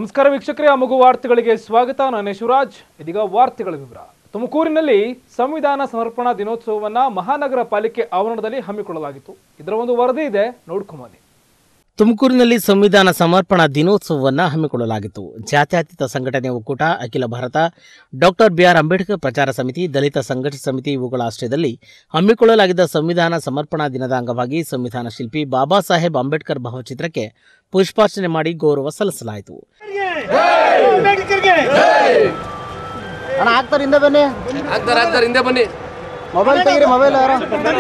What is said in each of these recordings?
ನಮಸ್ಕಾರ ವೀಕ್ಷಕರೇ ಅಮಗು ವಾರ್ತೆಗಳಿಗೆ ಸ್ವಾಗತ ನಾನು ಶಿವರಾಜ್ ಇದೀಗ ವಾರ್ತೆಗಳ ವಿವರ ತುಮಕೂರಿನಲ್ಲಿ ಸಂವಿಧಾನ ಸಮರ್ಪಣಾ ದಿನೋತ್ಸವವನ್ನ ಮಹಾನಗರ ಪಾಲಿಕೆ ಆವರಣದಲ್ಲಿ ಹಮ್ಮಿಕೊಳ್ಳಲಾಗಿತ್ತು ಇದರ ಒಂದು ವರದಿ ಇದೆ ನೋಡ್ಕೊಂಬನ್ನಿ ತುಮಕೂರಿನಲ್ಲಿ ಸಂವಿಧಾನ ಸಮರ್ಪಣಾ ದಿನೋತ್ಸವವನ್ನು ಹಮ್ಮಿಕೊಳ್ಳಲಾಗಿತ್ತು ಜಾತ್ಯತೀತ ಸಂಘಟನೆ ಒಕ್ಕೂಟ ಅಖಿಲ ಭಾರತ ಡಾಕ್ಟರ್ ಬಿಆರ್ ಅಂಬೇಡ್ಕರ್ ಪ್ರಚಾರ ಸಮಿತಿ ದಲಿತ ಸಂಘರ್ಷ ಸಮಿತಿ ಇವುಗಳ ಆಶ್ರಯದಲ್ಲಿ ಹಮ್ಮಿಕೊಳ್ಳಲಾಗಿದ್ದ ಸಂವಿಧಾನ ಸಮರ್ಪಣಾ ದಿನದ ಅಂಗವಾಗಿ ಸಂವಿಧಾನ ಶಿಲ್ಪಿ ಬಾಬಾ ಸಾಹೇಬ್ ಅಂಬೇಡ್ಕರ್ ಭಾವಚಿತ್ರಕ್ಕೆ ಪುಷ್ಪಾರ್ಚನೆ ಮಾಡಿ ಗೌರವ ಸಲ್ಲಿಸಲಾಯಿತು ಅಣ್ಣ ಆಗ್ತಾರೆ ಹಿಂದೆ ಬನ್ನಿ ಆಗ್ತಾರೆ ಆಗ್ತಾರೆ ಹಿಂದೆ ಬನ್ನಿ ಮೊಬೈಲ್ ತೆಗೀರಿ ಮೊಬೈಲ್ ಯಾರು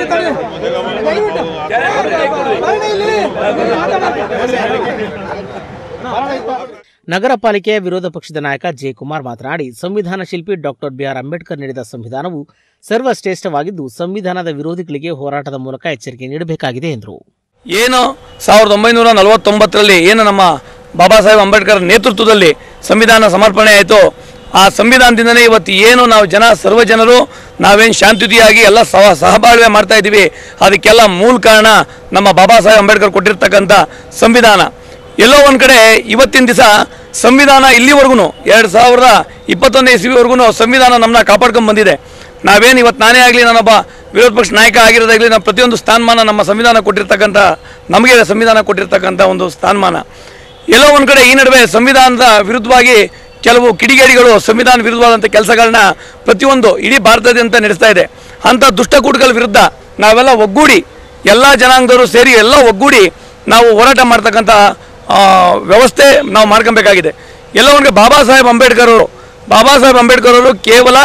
ನಗರ ಪಾಲಿಕೆಯ ವಿರೋಧ ಪಕ್ಷದ ನಾಯಕ ಜಯಕುಮಾರ್ ಮಾತನಾಡಿ ಸಂವಿಧಾನ ಶಿಲ್ಪಿ ಡಾಕ್ಟರ್ ಬಿಆರ್ ಅಂಬೇಡ್ಕರ್ ನೀಡಿದ ಸಂವಿಧಾನವು ಸರ್ವಶ್ರೇಷ್ಠವಾಗಿದ್ದು ಸಂವಿಧಾನದ ವಿರೋಧಿಗಳಿಗೆ ಹೋರಾಟದ ಮೂಲಕ ಎಚ್ಚರಿಕೆ ನೀಡಬೇಕಾಗಿದೆ ಎಂದರು ಏನು ಸಾವಿರದ ಒಂಬೈನೂರ ನಲವತ್ತೊಂಬತ್ತರಲ್ಲಿ ಏನು ನಮ್ಮ ಬಾಬಾ ಸಾಹೇಬ್ ಅಂಬೇಡ್ಕರ್ ನೇತೃತ್ವದಲ್ಲಿ ಸಂವಿಧಾನ ಸಮರ್ಪಣೆ ಆಯಿತು ಆ ಸಂವಿಧಾನದಿಂದನೇ ಇವತ್ತು ಏನು ನಾವು ಜನ ಸರ್ವ ಜನರು ನಾವೇನು ಶಾಂತಿಯುತಿಯಾಗಿ ಎಲ್ಲ ಸಹ ಸಹಬಾಳ್ವೆ ಮಾಡ್ತಾ ಇದ್ದೀವಿ ಅದಕ್ಕೆಲ್ಲ ಮೂಲ ಕಾರಣ ನಮ್ಮ ಬಾಬಾ ಸಾಹೇಬ್ ಅಂಬೇಡ್ಕರ್ ಕೊಟ್ಟಿರ್ತಕ್ಕಂಥ ಸಂವಿಧಾನ ಎಲ್ಲೋ ಒಂದು ಕಡೆ ಇವತ್ತಿನ ದಿವಸ ಸಂವಿಧಾನ ಇಲ್ಲಿವರೆಗೂ ಎರಡು ಸಾವಿರದ ಇಪ್ಪತ್ತೊಂದನೇ ಇಸ್ವಿವರೆಗೂ ಸಂವಿಧಾನ ನಮ್ಮನ್ನ ಕಾಪಾಡ್ಕೊಂಡು ಬಂದಿದೆ ನಾವೇನು ಇವತ್ತು ನಾನೇ ಆಗಲಿ ನಾನೊಬ್ಬ ವಿರೋಧ ಪಕ್ಷ ನಾಯಕ ಆಗಿರೋದಾಗಲಿ ನಾವು ಪ್ರತಿಯೊಂದು ಸ್ಥಾನಮಾನ ನಮ್ಮ ಸಂವಿಧಾನ ಕೊಟ್ಟಿರ್ತಕ್ಕಂಥ ನಮಗೆ ಸಂವಿಧಾನ ಕೊಟ್ಟಿರ್ತಕ್ಕಂಥ ಒಂದು ಸ್ಥಾನಮಾನ ಎಲ್ಲೋ ಒಂದು ಕಡೆ ಈ ನಡುವೆ ಸಂವಿಧಾನದ ವಿರುದ್ಧವಾಗಿ ಕೆಲವು ಕಿಡಿಗೇಡಿಗಳು ಸಂವಿಧಾನ ವಿರುದ್ಧವಾದಂಥ ಕೆಲಸಗಳನ್ನ ಪ್ರತಿಯೊಂದು ಇಡೀ ಭಾರತದಾದ್ಯಂತ ನಡೆಸ್ತಾ ಇದೆ ಅಂಥ ದುಷ್ಟಕೂಟಗಳ ವಿರುದ್ಧ ನಾವೆಲ್ಲ ಒಗ್ಗೂಡಿ ಎಲ್ಲ ಜನಾಂಗದವರು ಸೇರಿ ಎಲ್ಲ ಒಗ್ಗೂಡಿ ನಾವು ಹೋರಾಟ ಮಾಡ್ತಕ್ಕಂಥ ಆ, ವ್ಯವಸ್ಥೆ ನಾವು ಮಾಡ್ಕೊಬೇಕಾಗಿದೆ ಎಲ್ಲ ಒಂದು ಕಡೆ ಬಾಬಾ ಸಾಹೇಬ್ ಅಂಬೇಡ್ಕರ್ ಅವರು ಬಾಬಾ ಸಾಹೇಬ್ ಅಂಬೇಡ್ಕರ್ ಅವರು ಕೇವಲ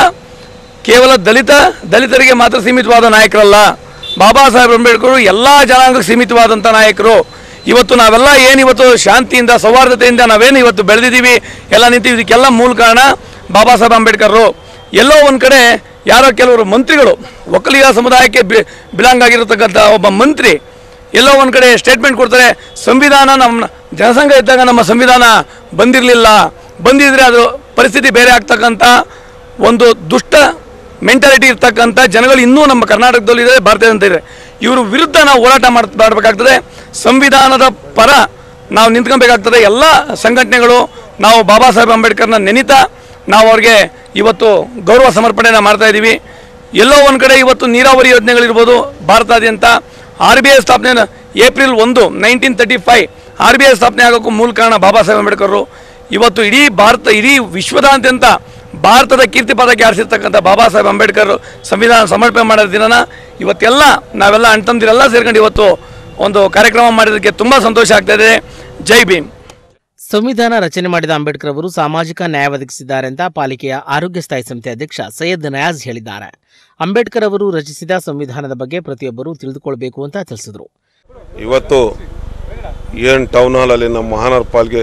ಕೇವಲ ದಲಿತ ದಲಿತರಿಗೆ ಮಾತ್ರ ಸೀಮಿತವಾದ ನಾಯಕರಲ್ಲ ಬಾಬಾ ಸಾಹೇಬ್ ಅಂಬೇಡ್ಕರ್ ಎಲ್ಲ ಜನಾಂಗಕ್ಕೆ ಸೀಮಿತವಾದಂಥ ನಾಯಕರು ಇವತ್ತು ನಾವೆಲ್ಲ ಏನು ಇವತ್ತು ಶಾಂತಿಯಿಂದ ಸೌಹಾರ್ದತೆಯಿಂದ ನಾವೇನು ಇವತ್ತು ಬೆಳೆದಿದ್ದೀವಿ ಎಲ್ಲ ನಿಂತೀವಿ ಇದಕ್ಕೆಲ್ಲ ಮೂಲ ಕಾರಣ ಬಾಬಾ ಸಾಹೇಬ್ ಅಂಬೇಡ್ಕರ್ ಎಲ್ಲೋ ಒಂದು ಕಡೆ ಯಾರೋ ಕೆಲವರು ಮಂತ್ರಿಗಳು ಒಕ್ಕಲಿಗ ಸಮುದಾಯಕ್ಕೆ ಬಿ ಬಿಲಾಂಗ್ ಆಗಿರತಕ್ಕಂಥ ಒಬ್ಬ ಮಂತ್ರಿ ಎಲ್ಲೋ ಒಂದು ಕಡೆ ಸ್ಟೇಟ್ಮೆಂಟ್ ಕೊಡ್ತಾರೆ ಸಂವಿಧಾನ ನಮ್ಮ ಜನಸಂಘ ಇದ್ದಾಗ ನಮ್ಮ ಸಂವಿಧಾನ ಬಂದಿರಲಿಲ್ಲ ಬಂದಿದ್ರೆ ಅದು ಪರಿಸ್ಥಿತಿ ಬೇರೆ ಆಗ್ತಕ್ಕಂಥ ಒಂದು ದುಷ್ಟ ಮೆಂಟಾಲಿಟಿ ಇರ್ತಕ್ಕಂಥ ಜನಗಳು ಇನ್ನೂ ನಮ್ಮ ಕರ್ನಾಟಕದಲ್ಲಿ ಇದೆ ಭಾರತದಂತ ಇದೆ ಇವರು ವಿರುದ್ಧ ನಾವು ಹೋರಾಟ ಮಾಡ್ ಮಾಡಬೇಕಾಗ್ತದೆ ಸಂವಿಧಾನದ ಪರ ನಾವು ನಿಂತ್ಕೊಬೇಕಾಗ್ತದೆ ಎಲ್ಲ ಸಂಘಟನೆಗಳು ನಾವು ಬಾಬಾ ಸಾಹೇಬ್ ಅಂಬೇಡ್ಕರ್ನ ನೆನಿತಾ ನಾವು ಅವ್ರಿಗೆ ಇವತ್ತು ಗೌರವ ಸಮರ್ಪಣೆನ ಮಾಡ್ತಾ ಇದ್ದೀವಿ ಎಲ್ಲೋ ಒಂದು ಕಡೆ ಇವತ್ತು ನೀರಾವರಿ ಯೋಜನೆಗಳಿರ್ಬೋದು ಭಾರತಾದ್ಯಂತ ಆರ್ ಬಿ ಐ ಸ್ಥಾಪನೆ ಏಪ್ರಿಲ್ ಒಂದು nineteen thirty five R B I ಸ್ಥಾಪನೆ ಆಗೋಕ್ಕೂ ಮೂಲ ಕಾರಣ ಬಾಬಾ ಸಾಹೇಬ್ ಅಂಬೇಡ್ಕರ್ ಇವತ್ತು ಇಡೀ ಭಾರತ ಇಡೀ ವಿಶ್ವದಾದ್ಯಂತ ಭಾರತದ ಕೀರ್ತಿ ಪದಕ್ಕೆ ಆರಿಸಿರ್ತಕ್ಕಂಥ ಬಾಬಾ ಸಾಹೇಬ್ ಅಂಬೇಡ್ಕರ್ ಸಂವಿಧಾನ ಸಮರ್ಪಣೆ ಮಾಡೋ ದಿನನ ಇವತ್ತೆಲ್ಲ ನಾವೆಲ್ಲ ಅಣ್ತಂದಿರೆಲ್ಲ ಸೇರ್ಕೊಂಡು ಇವತ್ತು ಒಂದು ಕಾರ್ಯಕ್ರಮ ಮಾಡಿದ್ದಕ್ಕೆ ತುಂಬ ಸಂತೋಷ ಆಗ್ತಾ ಇದೆ ಜೈ ಭೀಮ್ ಸಂವಿಧಾನ ರಚನೆ ಮಾಡಿದ ಅಂಬೇಡ್ಕರ್ ಅವರು ಸಾಮಾಜಿಕ ನ್ಯಾಯ ಒದಗಿಸಿದ್ದಾರೆ ಅಂತ ಪಾಲಿಕೆಯ ಆರೋಗ್ಯ ಸ್ಥಾಯಿ ಸಮಿತಿ ಅಧ್ಯಕ್ಷ ಸೈಯದ್ ನಯಾಜ್ ಹೇಳಿದ್ದಾರೆ ಅಂಬೇಡ್ಕರ್ ಅವರು ರಚಿಸಿದ ಸಂವಿಧಾನದ ಬಗ್ಗೆ ಪ್ರತಿಯೊಬ್ಬರೂ ತಿಳಿದುಕೊಳ್ಬೇಕು ಅಂತ ತಿಳಿಸಿದರು ಇವತ್ತು ಏನು ಟೌನ್ ಹಾಲಲ್ಲಿ ನಮ್ಮ ಮಹಾನಗರ ಪಾಲಿಕೆ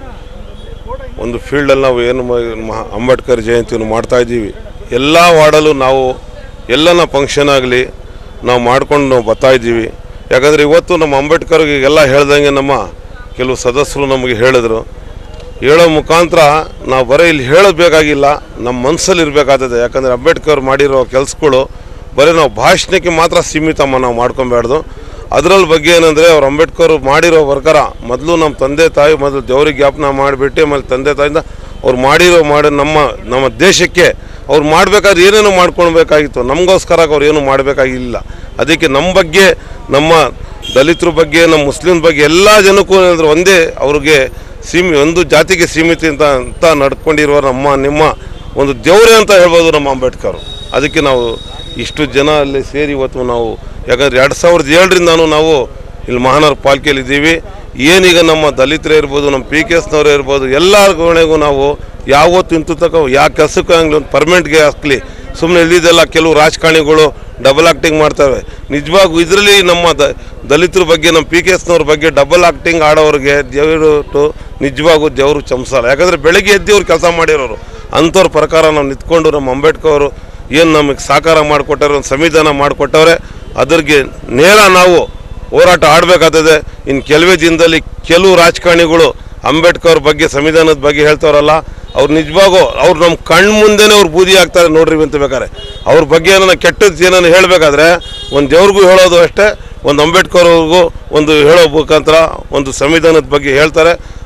ಒಂದು ಫೀಲ್ಡಲ್ಲಿ ನಾವು ಏನು ಮ- ಮಹಾ ಅಂಬೇಡ್ಕರ್ ಜಯಂತಿಯನ್ನು ಮಾಡ್ತಾ ಇದ್ದೀವಿ ಎಲ್ಲ ವಾರ್ಡಲ್ಲೂ ನಾವು ಎಲ್ಲನ ಫಂಕ್ಷನ್ ಆಗಲಿ ನಾವು ಮಾಡ್ಕೊಂಡು ನಾವು ಬರ್ತಾ ಇದ್ದೀವಿ ಯಾಕಂದರೆ ಇವತ್ತು ನಮ್ಮ ಅಂಬೇಡ್ಕರ್ಗೆ ಎಲ್ಲ ಹೇಳ್ದಂಗೆ ನಮ್ಮ ಕೆಲವು ಸದಸ್ಯರು ನಮಗೆ ಹೇಳಿದ್ರು ಹೇಳೋ ಮುಖಾಂತರ ನಾವು ಬರೀ ಇಲ್ಲಿ ಹೇಳಬೇಕಾಗಿಲ್ಲ ನಮ್ಮ ಮನಸ್ಸಲ್ಲಿ ಇರಬೇಕಾಗ್ತದೆ ಯಾಕಂದರೆ ಅಂಬೇಡ್ಕರ್ ಮಾಡಿರೋ ಕೆಲಸಗಳು ಬರೀ ನಾವು ಭಾಷಣಕ್ಕೆ ಮಾತ್ರ ಸೀಮಿತಮ್ಮ ನಾವು ಮಾಡ್ಕೊಬಾರ್ದು ಅದರಲ್ಲಿ ಬಗ್ಗೆ ಏನಂದರೆ ಅವ್ರು ಅಂಬೇಡ್ಕರ್ ಮಾಡಿರೋ ವರ್ಕರ ಮೊದಲು ನಮ್ಮ ತಂದೆ ತಾಯಿ ಮೊದಲು ದೇವ್ರಿಗೆ ಜ್ಞಾಪನ ಮಾಡಿಬಿಟ್ಟು ಆಮೇಲೆ ತಂದೆ ತಾಯಿಯಿಂದ ಅವ್ರು ಮಾಡಿರೋ ಮಾಡಿ ನಮ್ಮ ನಮ್ಮ ದೇಶಕ್ಕೆ ಅವ್ರು ಮಾಡಬೇಕಾದ್ರೆ ಏನೇನು ಮಾಡ್ಕೊಳ್ಬೇಕಾಗಿತ್ತು ನಮಗೋಸ್ಕರ ಅವ್ರು ಏನು ಮಾಡಬೇಕಾಗಿಲ್ಲ ಅದಕ್ಕೆ ನಮ್ಮ ಬಗ್ಗೆ ನಮ್ಮ ದಲಿತರ ಬಗ್ಗೆ ನಮ್ಮ ಮುಸ್ಲಿಂ ಬಗ್ಗೆ ಎಲ್ಲ ಜನಕ್ಕೂ ಏನಂದ್ರೆ ಒಂದೇ ಅವ್ರಿಗೆ ಸೀಮಿ ಒಂದು ಜಾತಿಗೆ ಸೀಮಿತ ಅಂತ ಅಂತ ನಡ್ಕೊಂಡಿರುವ ನಮ್ಮ ನಿಮ್ಮ ಒಂದು ದೇವರೇ ಅಂತ ಹೇಳ್ಬೋದು ನಮ್ಮ ಅಂಬೇಡ್ಕರ್ ಅದಕ್ಕೆ ನಾವು ಇಷ್ಟು ಜನ ಅಲ್ಲಿ ಸೇರಿ ಇವತ್ತು ನಾವು ಯಾಕಂದ್ರೆ ಎರಡು ಸಾವಿರದ ಏಳರಿಂದನೂ ನಾವು ಇಲ್ಲಿ ಮಹಾನಗರ ಪಾಲಿಕೆಯಲ್ಲಿ ಇದ್ದೀವಿ ಏನೀಗ ನಮ್ಮ ದಲಿತರೇ ಇರ್ಬೋದು ನಮ್ಮ ಪಿ ಕೆ ಎಸ್ನವರೇ ಇರ್ಬೋದು ಎಲ್ಲರಿಗೂ ನಾವು ಯಾವತ್ತು ಇಂತು ತಕ ಯಾವ ಕೆಲಸಕ್ಕೆ ಆಗಲಿ ಒಂದು ಪರ್ಮನೆಂಟ್ಗೆ ಹಾಕ್ಲಿ ಸುಮ್ಮನೆ ಇಲ್ಲಿದೆಲ್ಲ ಕೆಲವು ರಾಜಕಾರಣಿಗಳು ಡಬಲ್ ಆ್ಯಕ್ಟಿಂಗ್ ಮಾಡ್ತವೆ ನಿಜವಾಗೂ ಇದರಲ್ಲಿ ನಮ್ಮ ದ ದಲಿತರ ಬಗ್ಗೆ ನಮ್ಮ ಪಿ ಕೆ ಎಸ್ನವ್ರ ಬಗ್ಗೆ ಡಬಲ್ ಆ್ಯಕ್ಟಿಂಗ್ ಆಡೋರಿಗೆ ದೇವರು ನಿಜವಾಗೂ ದೇವರು ಚಮಸಲ್ಲ ಯಾಕಂದರೆ ಬೆಳಗ್ಗೆ ಎದ್ದು ಅವ್ರು ಕೆಲಸ ಮಾಡಿರೋರು ಅಂಥವ್ರ ಪ್ರಕಾರ ನಾವು ನಿಂತ್ಕೊಂಡು ನಮ್ಮ ಅಂಬೇಡ್ಕರ್ ಅವರು ಏನು ನಮಗೆ ಸಾಕಾರ ಮಾಡಿಕೊಟ್ಟವ್ರೆ ಒಂದು ಸಂವಿಧಾನ ಮಾಡಿಕೊಟ್ಟವ್ರೆ ಅದ್ರಿಗೆ ನೇರ ನಾವು ಹೋರಾಟ ಆಡಬೇಕಾಗ್ತದೆ ಇನ್ನು ಕೆಲವೇ ದಿನದಲ್ಲಿ ಕೆಲವು ರಾಜಕಾರಣಿಗಳು ಅಂಬೇಡ್ಕರ್ ಬಗ್ಗೆ ಸಂವಿಧಾನದ ಬಗ್ಗೆ ಹೇಳ್ತಾರಲ್ಲ ಅವ್ರು ನಿಜವಾಗೂ ಅವ್ರು ನಮ್ಮ ಕಣ್ಣು ಮುಂದೆನೇ ಅವ್ರು ಬೂದಿ ಆಗ್ತಾರೆ ನೋಡ್ರಿ ಅಂತ ಬೇಕಾರೆ ಅವ್ರ ಬಗ್ಗೆ ಏನಾರ ಕೆಟ್ಟದ್ದು ಏನಾರು ಹೇಳಬೇಕಾದ್ರೆ ಒಂದು ದೇವ್ರಿಗೂ ಹೇಳೋದು ಅಷ್ಟೇ ಒಂದು ಅಂಬೇಡ್ಕರ್ ಅವ್ರಿಗೂ ಒಂದು ಹೇಳೋ ಮುಖಾಂತರ ಒಂದು ಸಂವಿಧಾನದ ಬಗ್ಗೆ ಹೇಳ್ತಾರೆ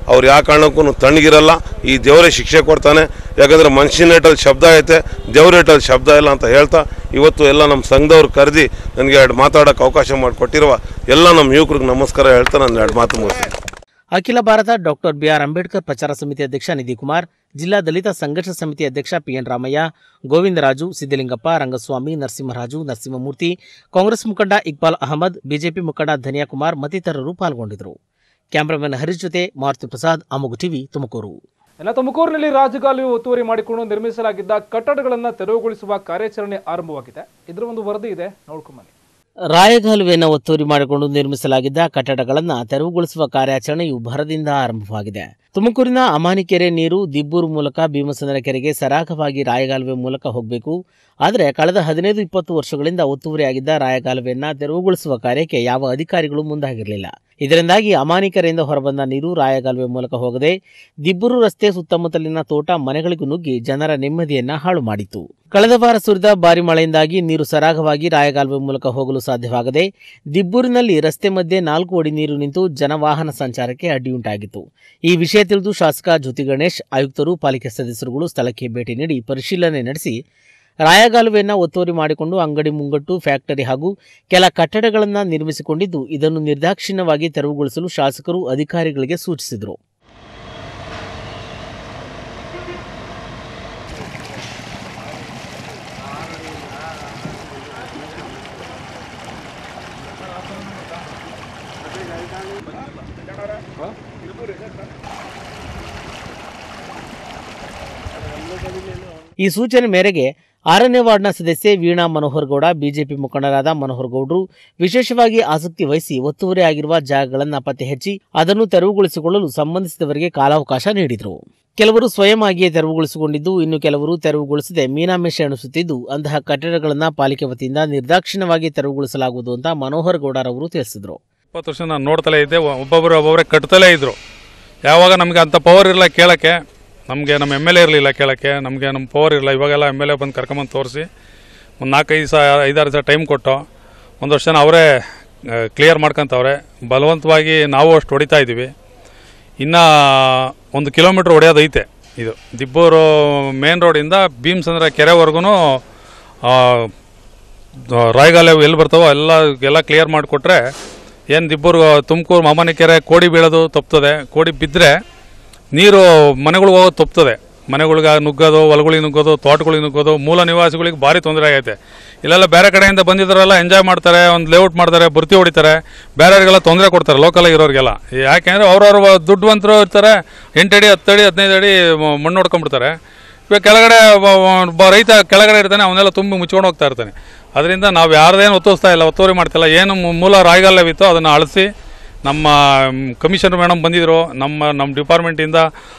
ಅವ್ರು ಯಾವ ಕಾರಣಕ್ಕೂ ತಣ್ಣಗಿರಲ್ಲ ಈ ದೇವರೇ ಶಿಕ್ಷೆ ಕೊಡ್ತಾನೆ ಯಾಕಂದರೆ ಮನುಷ್ಯನ ಏಟಲ್ಲಿ ಶಬ್ದ ಐತೆ ದೇವ್ರ ಏಟಲ್ಲಿ ಶಬ್ದ ಇಲ್ಲ ಅಂತ ಹೇಳ್ತಾ ಇವತ್ತು ಎಲ್ಲ ನಮ್ಮ ಸಂಘದವ್ರು ಕರೆದಿ ನನಗೆ ಎರಡು ಮಾತಾಡೋಕ್ಕೆ ಅವಕಾಶ ಮಾಡಿಕೊಟ್ಟಿರುವ ಎಲ್ಲ ನಮ್ಮ ಯುವಕರಿಗೆ ನಮಸ್ಕಾರ ಹೇಳ್ತಾ ನಾನು ಎರಡು ಮಾತು ಮುಗಿಸ್ತೀನಿ ಅಖಿಲ ಭಾರತ ಡಾಕ್ಟರ್ ಬಿಆರ್ ಅಂಬೇಡ್ಕರ್ ಪ್ರಚಾರ ಸಮಿತಿ ಅಧ್ಯಕ್ಷ ನಿಧಿ ಕುಮಾರ್ ಜಿಲ್ಲಾ ದಲಿತ ಸಂಘರ್ಷ ಸಮಿತಿ ಅಧ್ಯಕ್ಷ ಪಿಎನ್ ರಾಮಯ್ಯ ಗೋವಿಂದರಾಜು ಸಿದ್ದಲಿಂಗಪ್ಪ ರಂಗಸ್ವಾಮಿ ನರಸಿಂಹರಾಜು ನರಸಿಂಹಮೂರ್ತಿ ಕಾಂಗ್ರೆಸ್ ಮುಖಂಡ ಇಕ್ಬಾಲ್ ಅಹಮದ್ ಬಿಜೆಪಿ ಮುಖಂಡ ಧನಿಯಾ ಕುಮಾರ್ ಮತ್ತಿತರರು ಪಾಲ್ಗೊಂಡಿದ್ದರು ಕ್ಯಾಮರಾಮನ್ ಹರೀಶ್ ಜೊತೆ ಮಾರುತಿ ಪ್ರಸಾದ್ ಅಮುಗು ಟಿವಿ ತುಮಕೂರು ಇನ್ನು ತುಮಕೂರಿನಲ್ಲಿ ರಾಜಕಾಲುವೆ ಒತ್ತುವರಿ ಮಾಡಿಕೊಂಡು ನಿರ್ಮಿಸಲಾಗಿದ್ದ ಕಟ್ಟಡಗಳನ್ನು ತೆರವುಗೊಳಿಸುವ ಕಾರ್ಯಾಚರಣೆ ಆರಂಭವಾಗಿದೆ ಇದರ ಒಂದು ವರದಿ ಇದೆ ನೋಡ್ಕೊಂಬನ್ನಿ ರಾಯಗಾಲುವೆಯನ್ನು ಒತ್ತುವರಿ ಮಾಡಿಕೊಂಡು ನಿರ್ಮಿಸಲಾಗಿದ್ದ ಕಟ್ಟಡಗಳನ್ನು ತೆರವುಗೊಳಿಸುವ ಕಾರ್ಯಾಚರಣೆಯು ಭರದಿಂದ ಆರಂಭವಾಗಿದೆ ತುಮಕೂರಿನ ಅಮಾನಿಕೆರೆ ನೀರು ದಿಬ್ಬೂರು ಮೂಲಕ ಭೀಮಸಂದ್ರ ಕೆರೆಗೆ ಸರಾಗವಾಗಿ ರಾಯಗಾಲುವೆ ಮೂಲಕ ಹೋಗಬೇಕು ಆದರೆ ಕಳೆದ ಹದಿನೈದು ಇಪ್ಪತ್ತು ವರ್ಷಗಳಿಂದ ಒತ್ತುವರಿಯಾಗಿದ್ದ ರಾಯಗಾಲುವೆಯನ್ನು ತೆರವುಗೊಳಿಸುವ ಕಾರ್ಯಕ್ಕೆ ಯಾವ ಅಧಿಕಾರಿಗಳು ಮುಂದಾಗಿರಲಿಲ್ಲ ಇದರಿಂದಾಗಿ ಅಮಾನಿಕೆರೆಯಿಂದ ಹೊರಬಂದ ನೀರು ರಾಯಗಾಲುವೆ ಮೂಲಕ ಹೋಗದೆ ದಿಬ್ಬೂರು ರಸ್ತೆ ಸುತ್ತಮುತ್ತಲಿನ ತೋಟ ಮನೆಗಳಿಗೂ ನುಗ್ಗಿ ಜನರ ನೆಮ್ಮದಿಯನ್ನ ಹಾಳು ಮಾಡಿತು ಕಳೆದ ವಾರ ಸುರಿದ ಭಾರಿ ಮಳೆಯಿಂದಾಗಿ ನೀರು ಸರಾಗವಾಗಿ ರಾಯಗಾಲುವೆ ಮೂಲಕ ಹೋಗಲು ಸಾಧ್ಯವಾಗದೆ ದಿಬ್ಬೂರಿನಲ್ಲಿ ರಸ್ತೆ ಮಧ್ಯೆ ನಾಲ್ಕು ಅಡಿ ನೀರು ನಿಂತು ಜನವಾಹನ ಸಂಚಾರಕ್ಕೆ ಅಡ್ಡಿಯುಂಟಾಗಿತ್ತು ಈ ವಿಷಯ ತಿಳಿದು ಶಾಸಕ ಜ್ಯೋತಿ ಗಣೇಶ್ ಆಯುಕ್ತರು ಪಾಲಿಕೆ ಸದಸ್ಯರುಗಳು ಸ್ಥಳಕ್ಕೆ ಭೇಟಿ ನೀಡಿ ಪರಿಶೀಲನೆ ನಡೆಸಿ ರಾಯಗಾಲುವೆಯನ್ನು ಒತ್ತುವರಿ ಮಾಡಿಕೊಂಡು ಅಂಗಡಿ ಮುಂಗಟ್ಟು ಫ್ಯಾಕ್ಟರಿ ಹಾಗೂ ಕೆಲ ಕಟ್ಟಡಗಳನ್ನು ನಿರ್ಮಿಸಿಕೊಂಡಿದ್ದು ಇದನ್ನು ನಿರ್ದಾಕ್ಷಿಣ್ಯವಾಗಿ ತೆರವುಗೊಳಿಸಲು ಶಾಸಕರು ಅಧಿಕಾರಿಗಳಿಗೆ ಸೂಚಿಸಿದರು ಈ ಸೂಚನೆ ಮೇರೆಗೆ ಆರನೇ ವಾರ್ಡ್ನ ಸದಸ್ಯೆ ವೀಣಾ ಮನೋಹರ್ ಗೌಡ ಬಿಜೆಪಿ ಮುಖಂಡರಾದ ಮನೋಹರ್ ಗೌಡರು ವಿಶೇಷವಾಗಿ ಆಸಕ್ತಿ ವಹಿಸಿ ಒತ್ತುವರಿ ಆಗಿರುವ ಜಾಗಗಳನ್ನು ಪತ್ತೆ ಹಚ್ಚಿ ಅದನ್ನು ತೆರವುಗೊಳಿಸಿಕೊಳ್ಳಲು ಸಂಬಂಧಿಸಿದವರಿಗೆ ಕಾಲಾವಕಾಶ ನೀಡಿದರು ಕೆಲವರು ಸ್ವಯಂ ಆಗಿಯೇ ತೆರವುಗೊಳಿಸಿಕೊಂಡಿದ್ದು ಇನ್ನು ಕೆಲವರು ತೆರವುಗೊಳಿಸದೆ ಮೀನಾಮೇಷ ಎಣಿಸುತ್ತಿದ್ದು ಅಂತಹ ಕಟ್ಟಡಗಳನ್ನು ಪಾಲಿಕೆ ವತಿಯಿಂದ ನಿರ್ದಾಕ್ಷಿಣ್ಯವಾಗಿ ತೆರವುಗೊಳಿಸಲಾಗುವುದು ಅಂತ ಮನೋಹರ್ ಗೌಡರವರು ತಿಳಿಸಿದರು ಇಪ್ಪತ್ತು ವರ್ಷ ನಾನು ನೋಡ್ತಲೇ ಇದ್ದೆ ಒಬ್ಬೊಬ್ಬರು ಒಬ್ಬೊಬ್ಬರೇ ಕಟ್ತಲೇ ಇದ್ದರು ಯಾವಾಗ ನಮಗೆ ಅಂಥ ಪವರ್ ಇರಲ್ಲ ಕೇಳೋಕ್ಕೆ ನಮಗೆ ನಮ್ಮ ಎಮ್ ಎಲ್ ಎ ಇರಲಿಲ್ಲ ಕೇಳೋಕ್ಕೆ ನಮಗೆ ನಮ್ಮ ಪವರ್ ಇರಲ್ಲ ಇವಾಗೆಲ್ಲ ಎಮ್ ಎಲ್ ಎ ಬಂದು ಕರ್ಕೊಂಬಂದು ತೋರಿಸಿ ಒಂದು ನಾಲ್ಕೈದು ಸಹ ಐದಾರು ದಿವಸ ಟೈಮ್ ಕೊಟ್ಟು ಒಂದು ವರ್ಷ ಅವರೇ ಕ್ಲಿಯರ್ ಮಾಡ್ಕೊಂತವ್ರೆ ಬಲವಂತವಾಗಿ ನಾವು ಅಷ್ಟು ಹೊಡಿತಾ ಇದ್ದೀವಿ ಇನ್ನು ಒಂದು ಕಿಲೋಮೀಟ್ರ್ ಹೊಡೆಯೋದೈತೆ ಇದು ದಿಬ್ಬೂರು ಮೇನ್ ರೋಡಿಂದ ಭೀಮ್ಸಂದ್ರ ಕೆರೆವರೆಗೂ ರಾಯಗಾಲೆ ಎಲ್ಲಿ ಬರ್ತಾವೋ ಎಲ್ಲ ಎಲ್ಲ ಕ್ಲಿಯರ್ ಮಾಡಿಕೊಟ್ರೆ ಏನು ದಿಬ್ಬೂರು ತುಮಕೂರು ಮಾಮನಕೆರೆ ಕೋಡಿ ಬೀಳೋದು ತಪ್ತದೆ ಕೋಡಿ ಬಿದ್ದರೆ ನೀರು ಮನೆಗಳಿಗೆ ಹೋಗೋದು ತಪ್ತದೆ ಮನೆಗಳಿಗೆ ನುಗ್ಗೋದು ಹೊಲಗಳಿಗೆ ನುಗ್ಗೋದು ತೋಟಗಳಿಗೆ ನುಗ್ಗೋದು ಮೂಲ ನಿವಾಸಿಗಳಿಗೆ ಭಾರಿ ತೊಂದರೆ ಆಗೈತೆ ಇಲ್ಲೆಲ್ಲ ಬೇರೆ ಕಡೆಯಿಂದ ಬಂದಿದ್ದಾರೆಲ್ಲ ಎಂಜಾಯ್ ಮಾಡ್ತಾರೆ ಒಂದು ಲೇಔಟ್ ಮಾಡ್ತಾರೆ ಬುರ್ತಿ ಹೊಡಿತಾರೆ ಬೇರೆಯವ್ರಿಗೆಲ್ಲ ತೊಂದರೆ ಕೊಡ್ತಾರೆ ಲೋಕಲಾಗಿ ಇರೋರಿಗೆಲ್ಲ ಯಾಕೆಂದರೆ ಅವ್ರವ್ರ ದುಡ್ಡುವಂತರು ಇರ್ತಾರೆ ಎಂಟಡಿ ಹತ್ತಡಿ ಹದಿನೈದು ಅಡಿ ಮ- ಮಣ್ಣು ಹೊಡ್ಕೊಂಡ್ಬಿಡ್ತಾರೆ ಇವಾಗ ಕೆಳಗಡೆ ಒಬ್ಬ- ಒಬ್ಬ ರೈತ ಕೆಳಗಡೆ ಇರ್ತಾನೆ ಅವನ್ನೆಲ್ಲ ತುಂಬ ಮುಚ್ಕೊಂಡು ಹೋಗ್ತಾ ಇರ್ತಾನೆ ಅದರಿಂದ ನಾವು ಯಾರ್ದೇನು ಒತ್ತೋಸ್ತಾ ಇಲ್ಲ ಒತ್ತುವರಿ ಮಾಡ್ತಿಲ್ಲ ಏನು ಮೂ- ಮೂಲ ರಾಯಗಾಲವಿತ್ತೋ ಅದನ್ನು ಅಳಿಸಿ ನಮ್ಮ ಕಮಿಷನರ್ ಮೇಡಮ್ ಬಂದಿದ್ದರು ನಮ್ಮ ನಮ್ಮ ಡಿಪಾರ್ಟ್ಮೆಂಟಿಂದ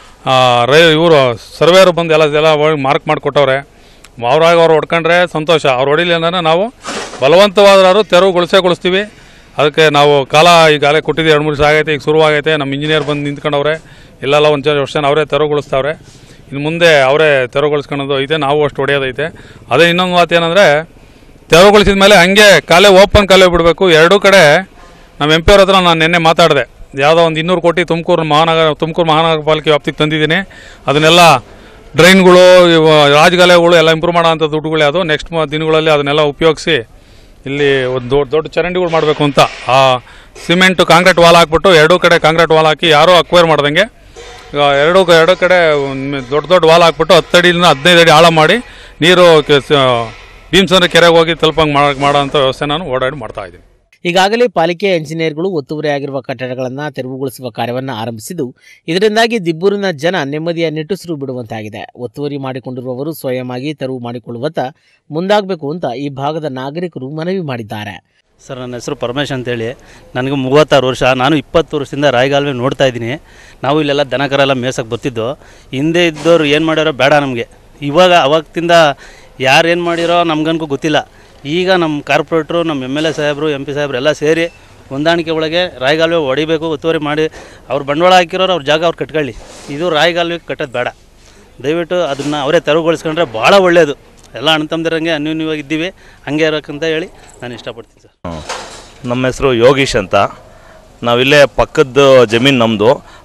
ರೈ ಇವರು ಸರ್ವೇರು ಬಂದು ಎಲ್ಲ ಎಲ್ಲ ಮಾರ್ಕ್ ಮಾಡಿಕೊಟ್ಟವ್ರೆ ಅವ್ರಾಗ ಅವ್ರು ಹೊಡ್ಕೊಂಡ್ರೆ ಸಂತೋಷ ಅವ್ರು ಹೊಡಿಲಿ ಅಂದ್ರೆ ನಾವು ಬಲವಂತವಾದ್ರೂ ತೆರವುಗೊಳಿಸೇಗೊಳಿಸ್ತೀವಿ ಅದಕ್ಕೆ ನಾವು ಕಾಲ ಈಗಾಗಲೇ ಕೊಟ್ಟಿದ್ದೀವಿ ಎರಡು ಮೂರು ದಿವಸ ಆಗೈತೆ ಈಗ ಶುರುವಾಗೈತೆ ನಮ್ಮ ಇಂಜಿನಿಯರ್ ಬಂದು ನಿಂತ್ಕೊಂಡವ್ರೆ ಇಲ್ಲೆಲ್ಲ ಒಂದು ವರ್ಷ ಅವರೇ ತೆರವುಗೊಳಿಸ್ತಾವ್ರೆ ಇನ್ನು ಮುಂದೆ ಅವರೇ ತೆರವುಗೊಳಿಸ್ಕೊಳ್ಳೋದು ಐತೆ ನಾವು ಅಷ್ಟು ಹೊಡೆಯೋದೈತೆ ಅದೇ ಇನ್ನೊಂದು ಮಾತು ಏನಂದರೆ ತೆರವುಗೊಳಿಸಿದ ಮೇಲೆ ಹಂಗೆ ಕಾಲೇ ಓಪನ್ ಕಾಲೇ ಬಿಡಬೇಕು ಎರಡೂ ಕಡೆ ನಮ್ಮ ಎಂ ಪಿ ಅವ್ರ ಹತ್ರ ನಾನು ನಿನ್ನೆ ಮಾತಾಡಿದೆ ಯಾವುದೋ ಒಂದು ಇನ್ನೂರು ಕೋಟಿ ತುಮಕೂರು ಮಹಾನಗರ ತುಮಕೂರು ಮಹಾನಗರ ಪಾಲಿಕೆ ವ್ಯಾಪ್ತಿಗೆ ತಂದಿದ್ದೀನಿ ಅದನ್ನೆಲ್ಲ ಡ್ರೈನ್ಗಳು ಇವು ರಾಜಗಾಲೆಗಳು ಎಲ್ಲ ಇಂಪ್ರೂವ್ ಮಾಡೋ ಅಂಥ ದುಡ್ಡುಗಳೇ ಅದು ನೆಕ್ಸ್ಟ್ ದಿನಗಳಲ್ಲಿ ಅದನ್ನೆಲ್ಲ ಉಪಯೋಗಿಸಿ ಇಲ್ಲಿ ಒಂದು ದೊಡ್ಡ ದೊಡ್ಡ ಚರಂಡಿಗಳು ಮಾಡಬೇಕು ಅಂತ ಆ ಸಿಮೆಂಟ್ ಕಾಂಕ್ರೀಟ್ ವಾಲ್ ಹಾಕ್ಬಿಟ್ಟು ಎರಡೂ ಕಡೆ ಕಾಂಕ್ರೀಟ್ ವಾಲ್ ಹಾಕಿ ಯಾರೂ ಅಕ್ವೈರ್ ಮಾಡ್ದಂಗೆ ಈಗ ಎರಡು ಎರಡು ಕಡೆ ಒಂದ್ ದೊಡ್ಡ ದೊಡ್ಡ ವಾಲ್ ಹಾಕ್ಬಿಟ್ಟು ಹತ್ತು ಅಡಿಯಿಂದ ಹದಿನೈದು ಅಡಿ ಆಳ ಮಾಡಿ ನೀರು ಕೆ- ಸ- ಭೀಮಸಂದ್ರ ಕೆರೆಗೆ ಹೋಗಿ ತಲುಪಂಗೆ ಮಾಡೋ ಮಾಡೋ ಅಂಥ ವ್ಯವಸ್ಥೆ ನಾನು ಓಡಾಡಿ ಮಾಡ್ತಾ ಇದ್ದೀನಿ ಈಗಾಗಲೇ ಪಾಲಿಕೆ ಎಂಜಿನಿಯರ್ಗಳು ಒತ್ತುವರಿಯಾಗಿರುವ ಕಟ್ಟಡಗಳನ್ನು ತೆರವುಗೊಳಿಸುವ ಕಾರ್ಯವನ್ನು ಆರಂಭಿಸಿದ್ದು ಇದರಿಂದಾಗಿ ದಿಬ್ಬೂರಿನ ಜನ ನೆಮ್ಮದಿಯ ನಿಟ್ಟುಸಿರು ಬಿಡುವಂತಾಗಿದೆ ಒತ್ತುವರಿ ಮಾಡಿಕೊಂಡಿರುವವರು ಸ್ವಯಂವಾಗಿ ತೆರವು ಮಾಡಿಕೊಳ್ಳುವತ್ತ ಮುಂದಾಗಬೇಕು ಅಂತ ಈ ಭಾಗದ ನಾಗರಿಕರು ಮನವಿ ಮಾಡಿದ್ದಾರೆ ಸರ್ ನನ್ನ ಹೆಸರು ಪರಮೇಶ್ ಅಂತೇಳಿ ನನಗೆ ಮೂವತ್ತಾರು ವರ್ಷ ನಾನು ಇಪ್ಪತ್ತು ವರ್ಷದಿಂದ ರಾಯಗಾಲುವೆ ನೋಡ್ತಾ ಇದ್ದೀನಿ ನಾವು ಇಲ್ಲೆಲ್ಲ ದನಕರ ಎಲ್ಲ ಮೇಸಕ್ಕೆ ಬರ್ತಿದ್ದು ಹಿಂದೆ ಇದ್ದವರು ಏನು ಮಾಡ್ಯಾರೋ ಬೇಡ ನಮಗೆ ಇವಾಗ ಅವಾಗ್ತಿಂದ ಯಾರು ಏನು ಮಾಡಿರೋ ನಮ್ಗನ್ಗೂ ಗೊತ್ತಿಲ್ಲ ಈಗ ನಮ್ಮ ಕಾರ್ಪೊರೇಟ್ರು ನಮ್ಮ ಎಮ್ ಎಲ್ ಎ ಸಾಹೇಬರು ಎಂ ಪಿ ಸಾಹೇಬರು ಎಲ್ಲ ಸೇರಿ ಹೊಂದಾಣಿಕೆ ಒಳಗೆ ರಾಯಗಾಲುವೆ ಹೊಡಿಬೇಕು ಒತ್ತುವರಿ ಮಾಡಿ ಅವ್ರು ಬಂಡವಾಳ ಹಾಕಿರೋರು ಅವ್ರ ಜಾಗ ಅವ್ರು ಕಟ್ಕೊಳ್ಳಿ ಇದು ರಾಯಗಾಲುವೆ ಕಟ್ಟೋದು ಬೇಡ ದಯವಿಟ್ಟು ಅದನ್ನು ಅವರೇ ತೆರವುಗೊಳಿಸ್ಕೊಂಡ್ರೆ ಭಾಳ ಒಳ್ಳೆಯದು ಎಲ್ಲ ಅಣ್ಣ ತಮ್ಮದಿರಂಗೆ ಅನ್ಯೂನ್ಯವಾಗಿ ಇದ್ದೀವಿ ಹಂಗೆ ಇರೋಕ್ಕಂತ ಹೇಳಿ ನಾನು ಇಷ್ಟಪಡ್ತೀನಿ ಸರ್ ನಮ್ಮ ಹೆಸರು ಯೋಗೀಶ್ ಅಂತ ನಾವಿಲ್ಲೇ ಪಕ್ಕದ ಜಮೀನು ನಮ್ಮದು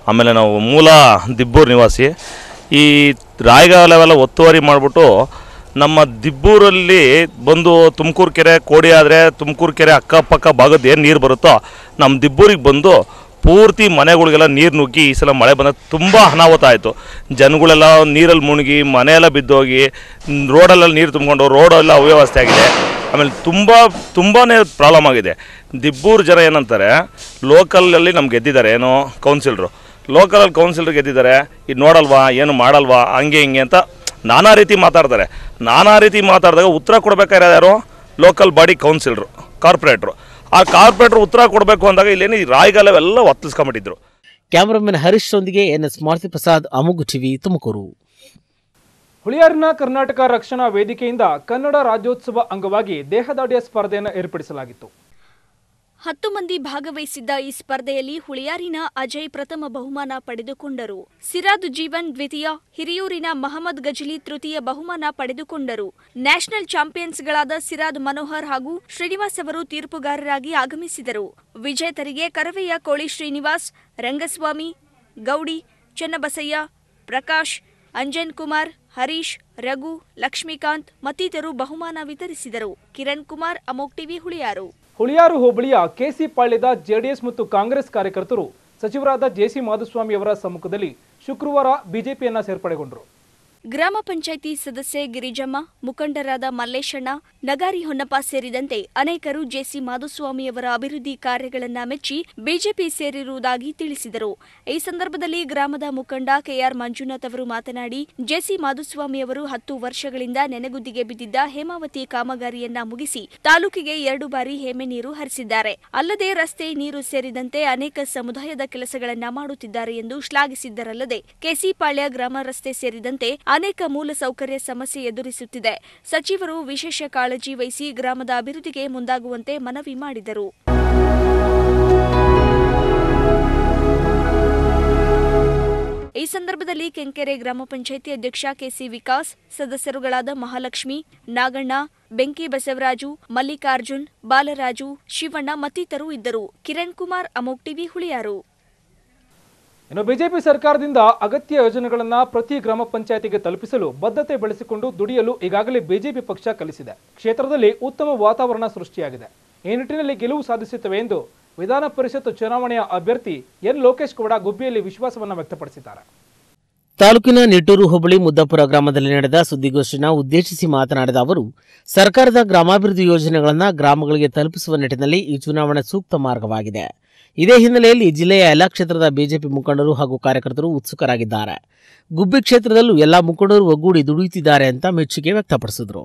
ಆಮೇಲೆ ನಾವು ಮೂಲ ದಿಬ್ಬೂರು ನಿವಾಸಿ ಈ ರಾಯಗಾಲವೆಲ್ಲ ಒತ್ತುವರಿ ಮಾಡಿಬಿಟ್ಟು ನಮ್ಮ ದಿಬ್ಬೂರಲ್ಲಿ ಬಂದು ತುಮಕೂರು ಕೆರೆ ಕೋಡಿ ಆದರೆ ತುಮಕೂರು ಕೆರೆ ಅಕ್ಕಪಕ್ಕ ಭಾಗದ ಏನು ನೀರು ಬರುತ್ತೋ ನಮ್ಮ ದಿಬ್ಬೂರಿಗೆ ಬಂದು ಪೂರ್ತಿ ಮನೆಗಳಿಗೆಲ್ಲ ನೀರು ನುಗ್ಗಿ ಈ ಸಲ ಮಳೆ ಬಂದ ತುಂಬ ಅನಾಹುತ ಆಯಿತು ಜನಗಳೆಲ್ಲ ನೀರಲ್ಲಿ ಮುಳುಗಿ ಮನೆಯೆಲ್ಲ ಬಿದ್ದೋಗಿ ಮ್, ರೋಡಲ್ಲೆಲ್ಲ ನೀರು ತುಂಬಿಕೊಂಡು ರೋಡೆಲ್ಲ ಅವ್ಯವಸ್ಥೆ ಆಗಿದೆ ಆಮೇಲೆ ತುಂಬ ತುಂಬಾ ಪ್ರಾಬ್ಲಮ್ ಆಗಿದೆ ದಿಬ್ಬೂರು ಜನ ಏನಂತಾರೆ ಲೋಕಲಲ್ಲಿ ನಮ್ಗೆ ಗೆದ್ದಿದ್ದಾರೆ ಏನೋ ಕೌನ್ಸಿಲ್ರು ಲೋಕಲಲ್ಲಿ ಕೌನ್ಸಿಲರ್ ಗೆದ್ದಿದ್ದಾರೆ ಇದು ನೋಡಲ್ವಾ ಏನು ಮಾಡಲ್ವಾ ಹಂಗೆ ಹಿಂಗೆ ಅಂತ ನಾನಾ ರೀತಿ ಮಾತಾಡ್ತಾರೆ ನಾನಾ ರೀತಿ ಮಾತಾಡಿದಾಗ ಉತ್ತರ ಕೊಡ್ಬೇಕಾದ್ರೆ ಯಾರು ಲೋಕಲ್ ಬಾಡಿ ಕೌನ್ಸಿಲರು ಕಾರ್ಪೊರೇಟ್ರು ಆ ಕಾರ್ಪೊರೇಟ್ರು ಉತ್ತರ ಕೊಡಬೇಕು ಅಂದಾಗ ಇಲ್ಲೇನು ಈ ರಾಯಗಾಲವೆಲ್ಲ ಒತ್ತಿಸ್ಕೊಂಬಿಟ್ಟಿದ್ರು ಕ್ಯಾಮರಾಮನ್ ಹರೀಶ್ ರೊಂದಿಗೆ ಎನ್ಎಸ್ ಮಾರುತಿ ಪ್ರಸಾದ್ ಅಮುಗು ಟಿವಿ ತುಮಕೂರು ಹುಳಿಯಾರಿನ ಕರ್ನಾಟಕ ರಕ್ಷಣಾ ವೇದಿಕೆಯಿಂದ ಕನ್ನಡ ರಾಜ್ಯೋತ್ಸವ ಅಂಗವಾಗಿ ದೇಹದಾಡಿಯ ಸ್ಪರ್ಧೆಯನ್ನು ಏರ್ಪಡಿಸಲಾಗಿತ್ತು ಹತ್ತು ಮಂದಿ ಭಾಗವಹಿಸಿದ್ದ ಈ ಸ್ಪರ್ಧೆಯಲ್ಲಿ ಹುಳಿಯಾರಿನ ಅಜಯ್ ಪ್ರಥಮ ಬಹುಮಾನ ಪಡೆದುಕೊಂಡರು ಸಿರಾದ್ ಜೀವನ್ ದ್ವಿತೀಯ ಹಿರಿಯೂರಿನ ಮಹಮ್ಮದ್ ಗಜ್ಲಿ ತೃತೀಯ ಬಹುಮಾನ ಪಡೆದುಕೊಂಡರು ನ್ಯಾಷನಲ್ ಚಾಂಪಿಯನ್ಸ್ಗಳಾದ ಸಿರಾದ್ ಮನೋಹರ್ ಹಾಗೂ ಶ್ರೀನಿವಾಸ್ ಅವರು ತೀರ್ಪುಗಾರರಾಗಿ ಆಗಮಿಸಿದರು ವಿಜೇತರಿಗೆ ಕರವೆಯ ಕೋಳಿ ಶ್ರೀನಿವಾಸ್ ರಂಗಸ್ವಾಮಿ ಗೌಡಿ ಚನ್ನಬಸಯ್ಯ ಪ್ರಕಾಶ್ ಅಂಜನ್ ಕುಮಾರ್ ಹರೀಶ್ ರಘು ಲಕ್ಷ್ಮೀಕಾಂತ್ ಮತ್ತಿತರರು ಬಹುಮಾನ ವಿತರಿಸಿದರು ಕಿರಣ್ ಕುಮಾರ್ ಅಮೋಕ್ ಟಿವಿ ಹುಳಿಯಾರು ಹುಳಿಯಾರು ಹೋಬಳಿಯ ಕೆಸಿ ಪಾಳ್ಯದ ಜೆಡಿಎಸ್ ಮತ್ತು ಕಾಂಗ್ರೆಸ್ ಕಾರ್ಯಕರ್ತರು ಸಚಿವರಾದ ಜೆಸಿ ಮಾಧುಸ್ವಾಮಿ ಅವರ ಸಮ್ಮುಖದಲ್ಲಿ ಶುಕ್ರವಾರ ಬಿಜೆಪಿಯನ್ನ ಸೇರ್ಪಡೆಗೊಂಡರು ಗ್ರಾಮ ಪಂಚಾಯಿತಿ ಸದಸ್ಯೆ ಗಿರಿಜಮ್ಮ ಮುಖಂಡರಾದ ಮಲ್ಲೇಶಣ್ಣ ನಗಾರಿ ಹೊನ್ನಪ್ಪ ಸೇರಿದಂತೆ ಅನೇಕರು ಜೆಸಿ ಮಾಧುಸ್ವಾಮಿಯವರ ಅಭಿವೃದ್ಧಿ ಕಾರ್ಯಗಳನ್ನ ಮೆಚ್ಚಿ ಬಿಜೆಪಿ ಸೇರಿರುವುದಾಗಿ ತಿಳಿಸಿದರು ಈ ಸಂದರ್ಭದಲ್ಲಿ ಗ್ರಾಮದ ಮುಖಂಡ ಕೆಆರ್ ಮಂಜುನಾಥ್ ಅವರು ಮಾತನಾಡಿ ಜೆಸಿ ಮಾಧುಸ್ವಾಮಿಯವರು ಹತ್ತು ವರ್ಷಗಳಿಂದ ನೆನೆಗುದ್ದಿಗೆ ಬಿದ್ದಿದ್ದ ಹೇಮಾವತಿ ಕಾಮಗಾರಿಯನ್ನ ಮುಗಿಸಿ ತಾಲೂಕಿಗೆ ಎರಡು ಬಾರಿ ಹೇಮೆ ನೀರು ಹರಿಸಿದ್ದಾರೆ ಅಲ್ಲದೆ ರಸ್ತೆ ನೀರು ಸೇರಿದಂತೆ ಅನೇಕ ಸಮುದಾಯದ ಕೆಲಸಗಳನ್ನ ಮಾಡುತ್ತಿದ್ದಾರೆ ಎಂದು ಶ್ಲಾಘಿಸಿದ್ದರಲ್ಲದೆ ಕೆಸಿಪಾಳ್ಯ ಗ್ರಾಮ ರಸ್ತೆ ಸೇರಿದಂತೆ ಅನೇಕ ಮೂಲ ಸೌಕರ್ಯ ಸಮಸ್ಯೆ ಎದುರಿಸುತ್ತಿದೆ ಸಚಿವರು ವಿಶೇಷ ಕಾಳಜಿ ವಹಿಸಿ ಗ್ರಾಮದ ಅಭಿವೃದ್ಧಿಗೆ ಮುಂದಾಗುವಂತೆ ಮನವಿ ಮಾಡಿದರು ಈ ಸಂದರ್ಭದಲ್ಲಿ ಕೆಂಕೆರೆ ಗ್ರಾಮ ಪಂಚಾಯಿತಿ ಅಧ್ಯಕ್ಷ ಕೆಸಿ ವಿಕಾಸ್ ಸದಸ್ಯರುಗಳಾದ ಮಹಾಲಕ್ಷ್ಮಿ ನಾಗಣ್ಣ ಬೆಂಕಿ ಬಸವರಾಜು ಮಲ್ಲಿಕಾರ್ಜುನ್ ಬಾಲರಾಜು ಶಿವಣ್ಣ ಮತ್ತಿತರರು ಇದ್ದರು ಕಿರಣ್ ಕುಮಾರ್ ಅಮೋಕ್ ಟಿವಿ ಹುಳಿಯಾರು ಇನ್ನು ಬಿಜೆಪಿ ಸರ್ಕಾರದಿಂದ ಅಗತ್ಯ ಯೋಜನೆಗಳನ್ನ ಪ್ರತಿ ಗ್ರಾಮ ಪಂಚಾಯತಿಗೆ ತಲುಪಿಸಲು ಬದ್ಧತೆ ಬೆಳೆಸಿಕೊಂಡು ದುಡಿಯಲು ಈಗಾಗಲೇ ಬಿಜೆಪಿ ಪಕ್ಷ ಕಲಿಸಿದೆ ಕ್ಷೇತ್ರದಲ್ಲಿ ಉತ್ತಮ ವಾತಾವರಣ ಸೃಷ್ಟಿಯಾಗಿದೆ ಈ ನಿಟ್ಟಿನಲ್ಲಿ ಗೆಲುವು ಸಾಧಿಸುತ್ತವೆ ಎಂದು ವಿಧಾನ ಪರಿಷತ್ ಚುನಾವಣೆಯ ಅಭ್ಯರ್ಥಿ ಎನ್ ಲೋಕೇಶ್ ಗೌಡ ಗುಬ್ಬಿಯಲ್ಲಿ ವಿಶ್ವಾಸವನ್ನು ವ್ಯಕ್ತಪಡಿಸಿದ್ದಾರೆ ತಾಲೂಕಿನ ನಿಟ್ಟೂರು ಹೋಬಳಿ ಮುದ್ದಾಪುರ ಗ್ರಾಮದಲ್ಲಿ ನಡೆದ ಸುದ್ದಿಗೋಷ್ಠಿನ ಉದ್ದೇಶಿಸಿ ಮಾತನಾಡಿದ ಅವರು ಸರ್ಕಾರದ ಗ್ರಾಮಾಭಿವೃದ್ಧಿ ಯೋಜನೆಗಳನ್ನು ಗ್ರಾಮಗಳಿಗೆ ತಲುಪಿಸುವ ನಿಟ್ಟಿನಲ್ಲಿ ಈ ಚುನಾವಣೆ ಸೂಕ್ತ ಮಾರ್ಗವಾಗಿದೆ ಇದೇ ಹಿನ್ನೆಲೆಯಲ್ಲಿ ಜಿಲ್ಲೆಯ ಎಲ್ಲ ಕ್ಷೇತ್ರದ ಬಿಜೆಪಿ ಮುಖಂಡರು ಹಾಗೂ ಕಾರ್ಯಕರ್ತರು ಉತ್ಸುಕರಾಗಿದ್ದಾರೆ ಗುಬ್ಬಿ ಕ್ಷೇತ್ರದಲ್ಲೂ ಎಲ್ಲ ಮುಖಂಡರು ಒಗ್ಗೂಡಿ ದುಡಿಯುತ್ತಿದ್ದಾರೆ ಅಂತ ಮೆಚ್ಚುಗೆ ವ್ಯಕ್ತಪಡಿಸಿದರು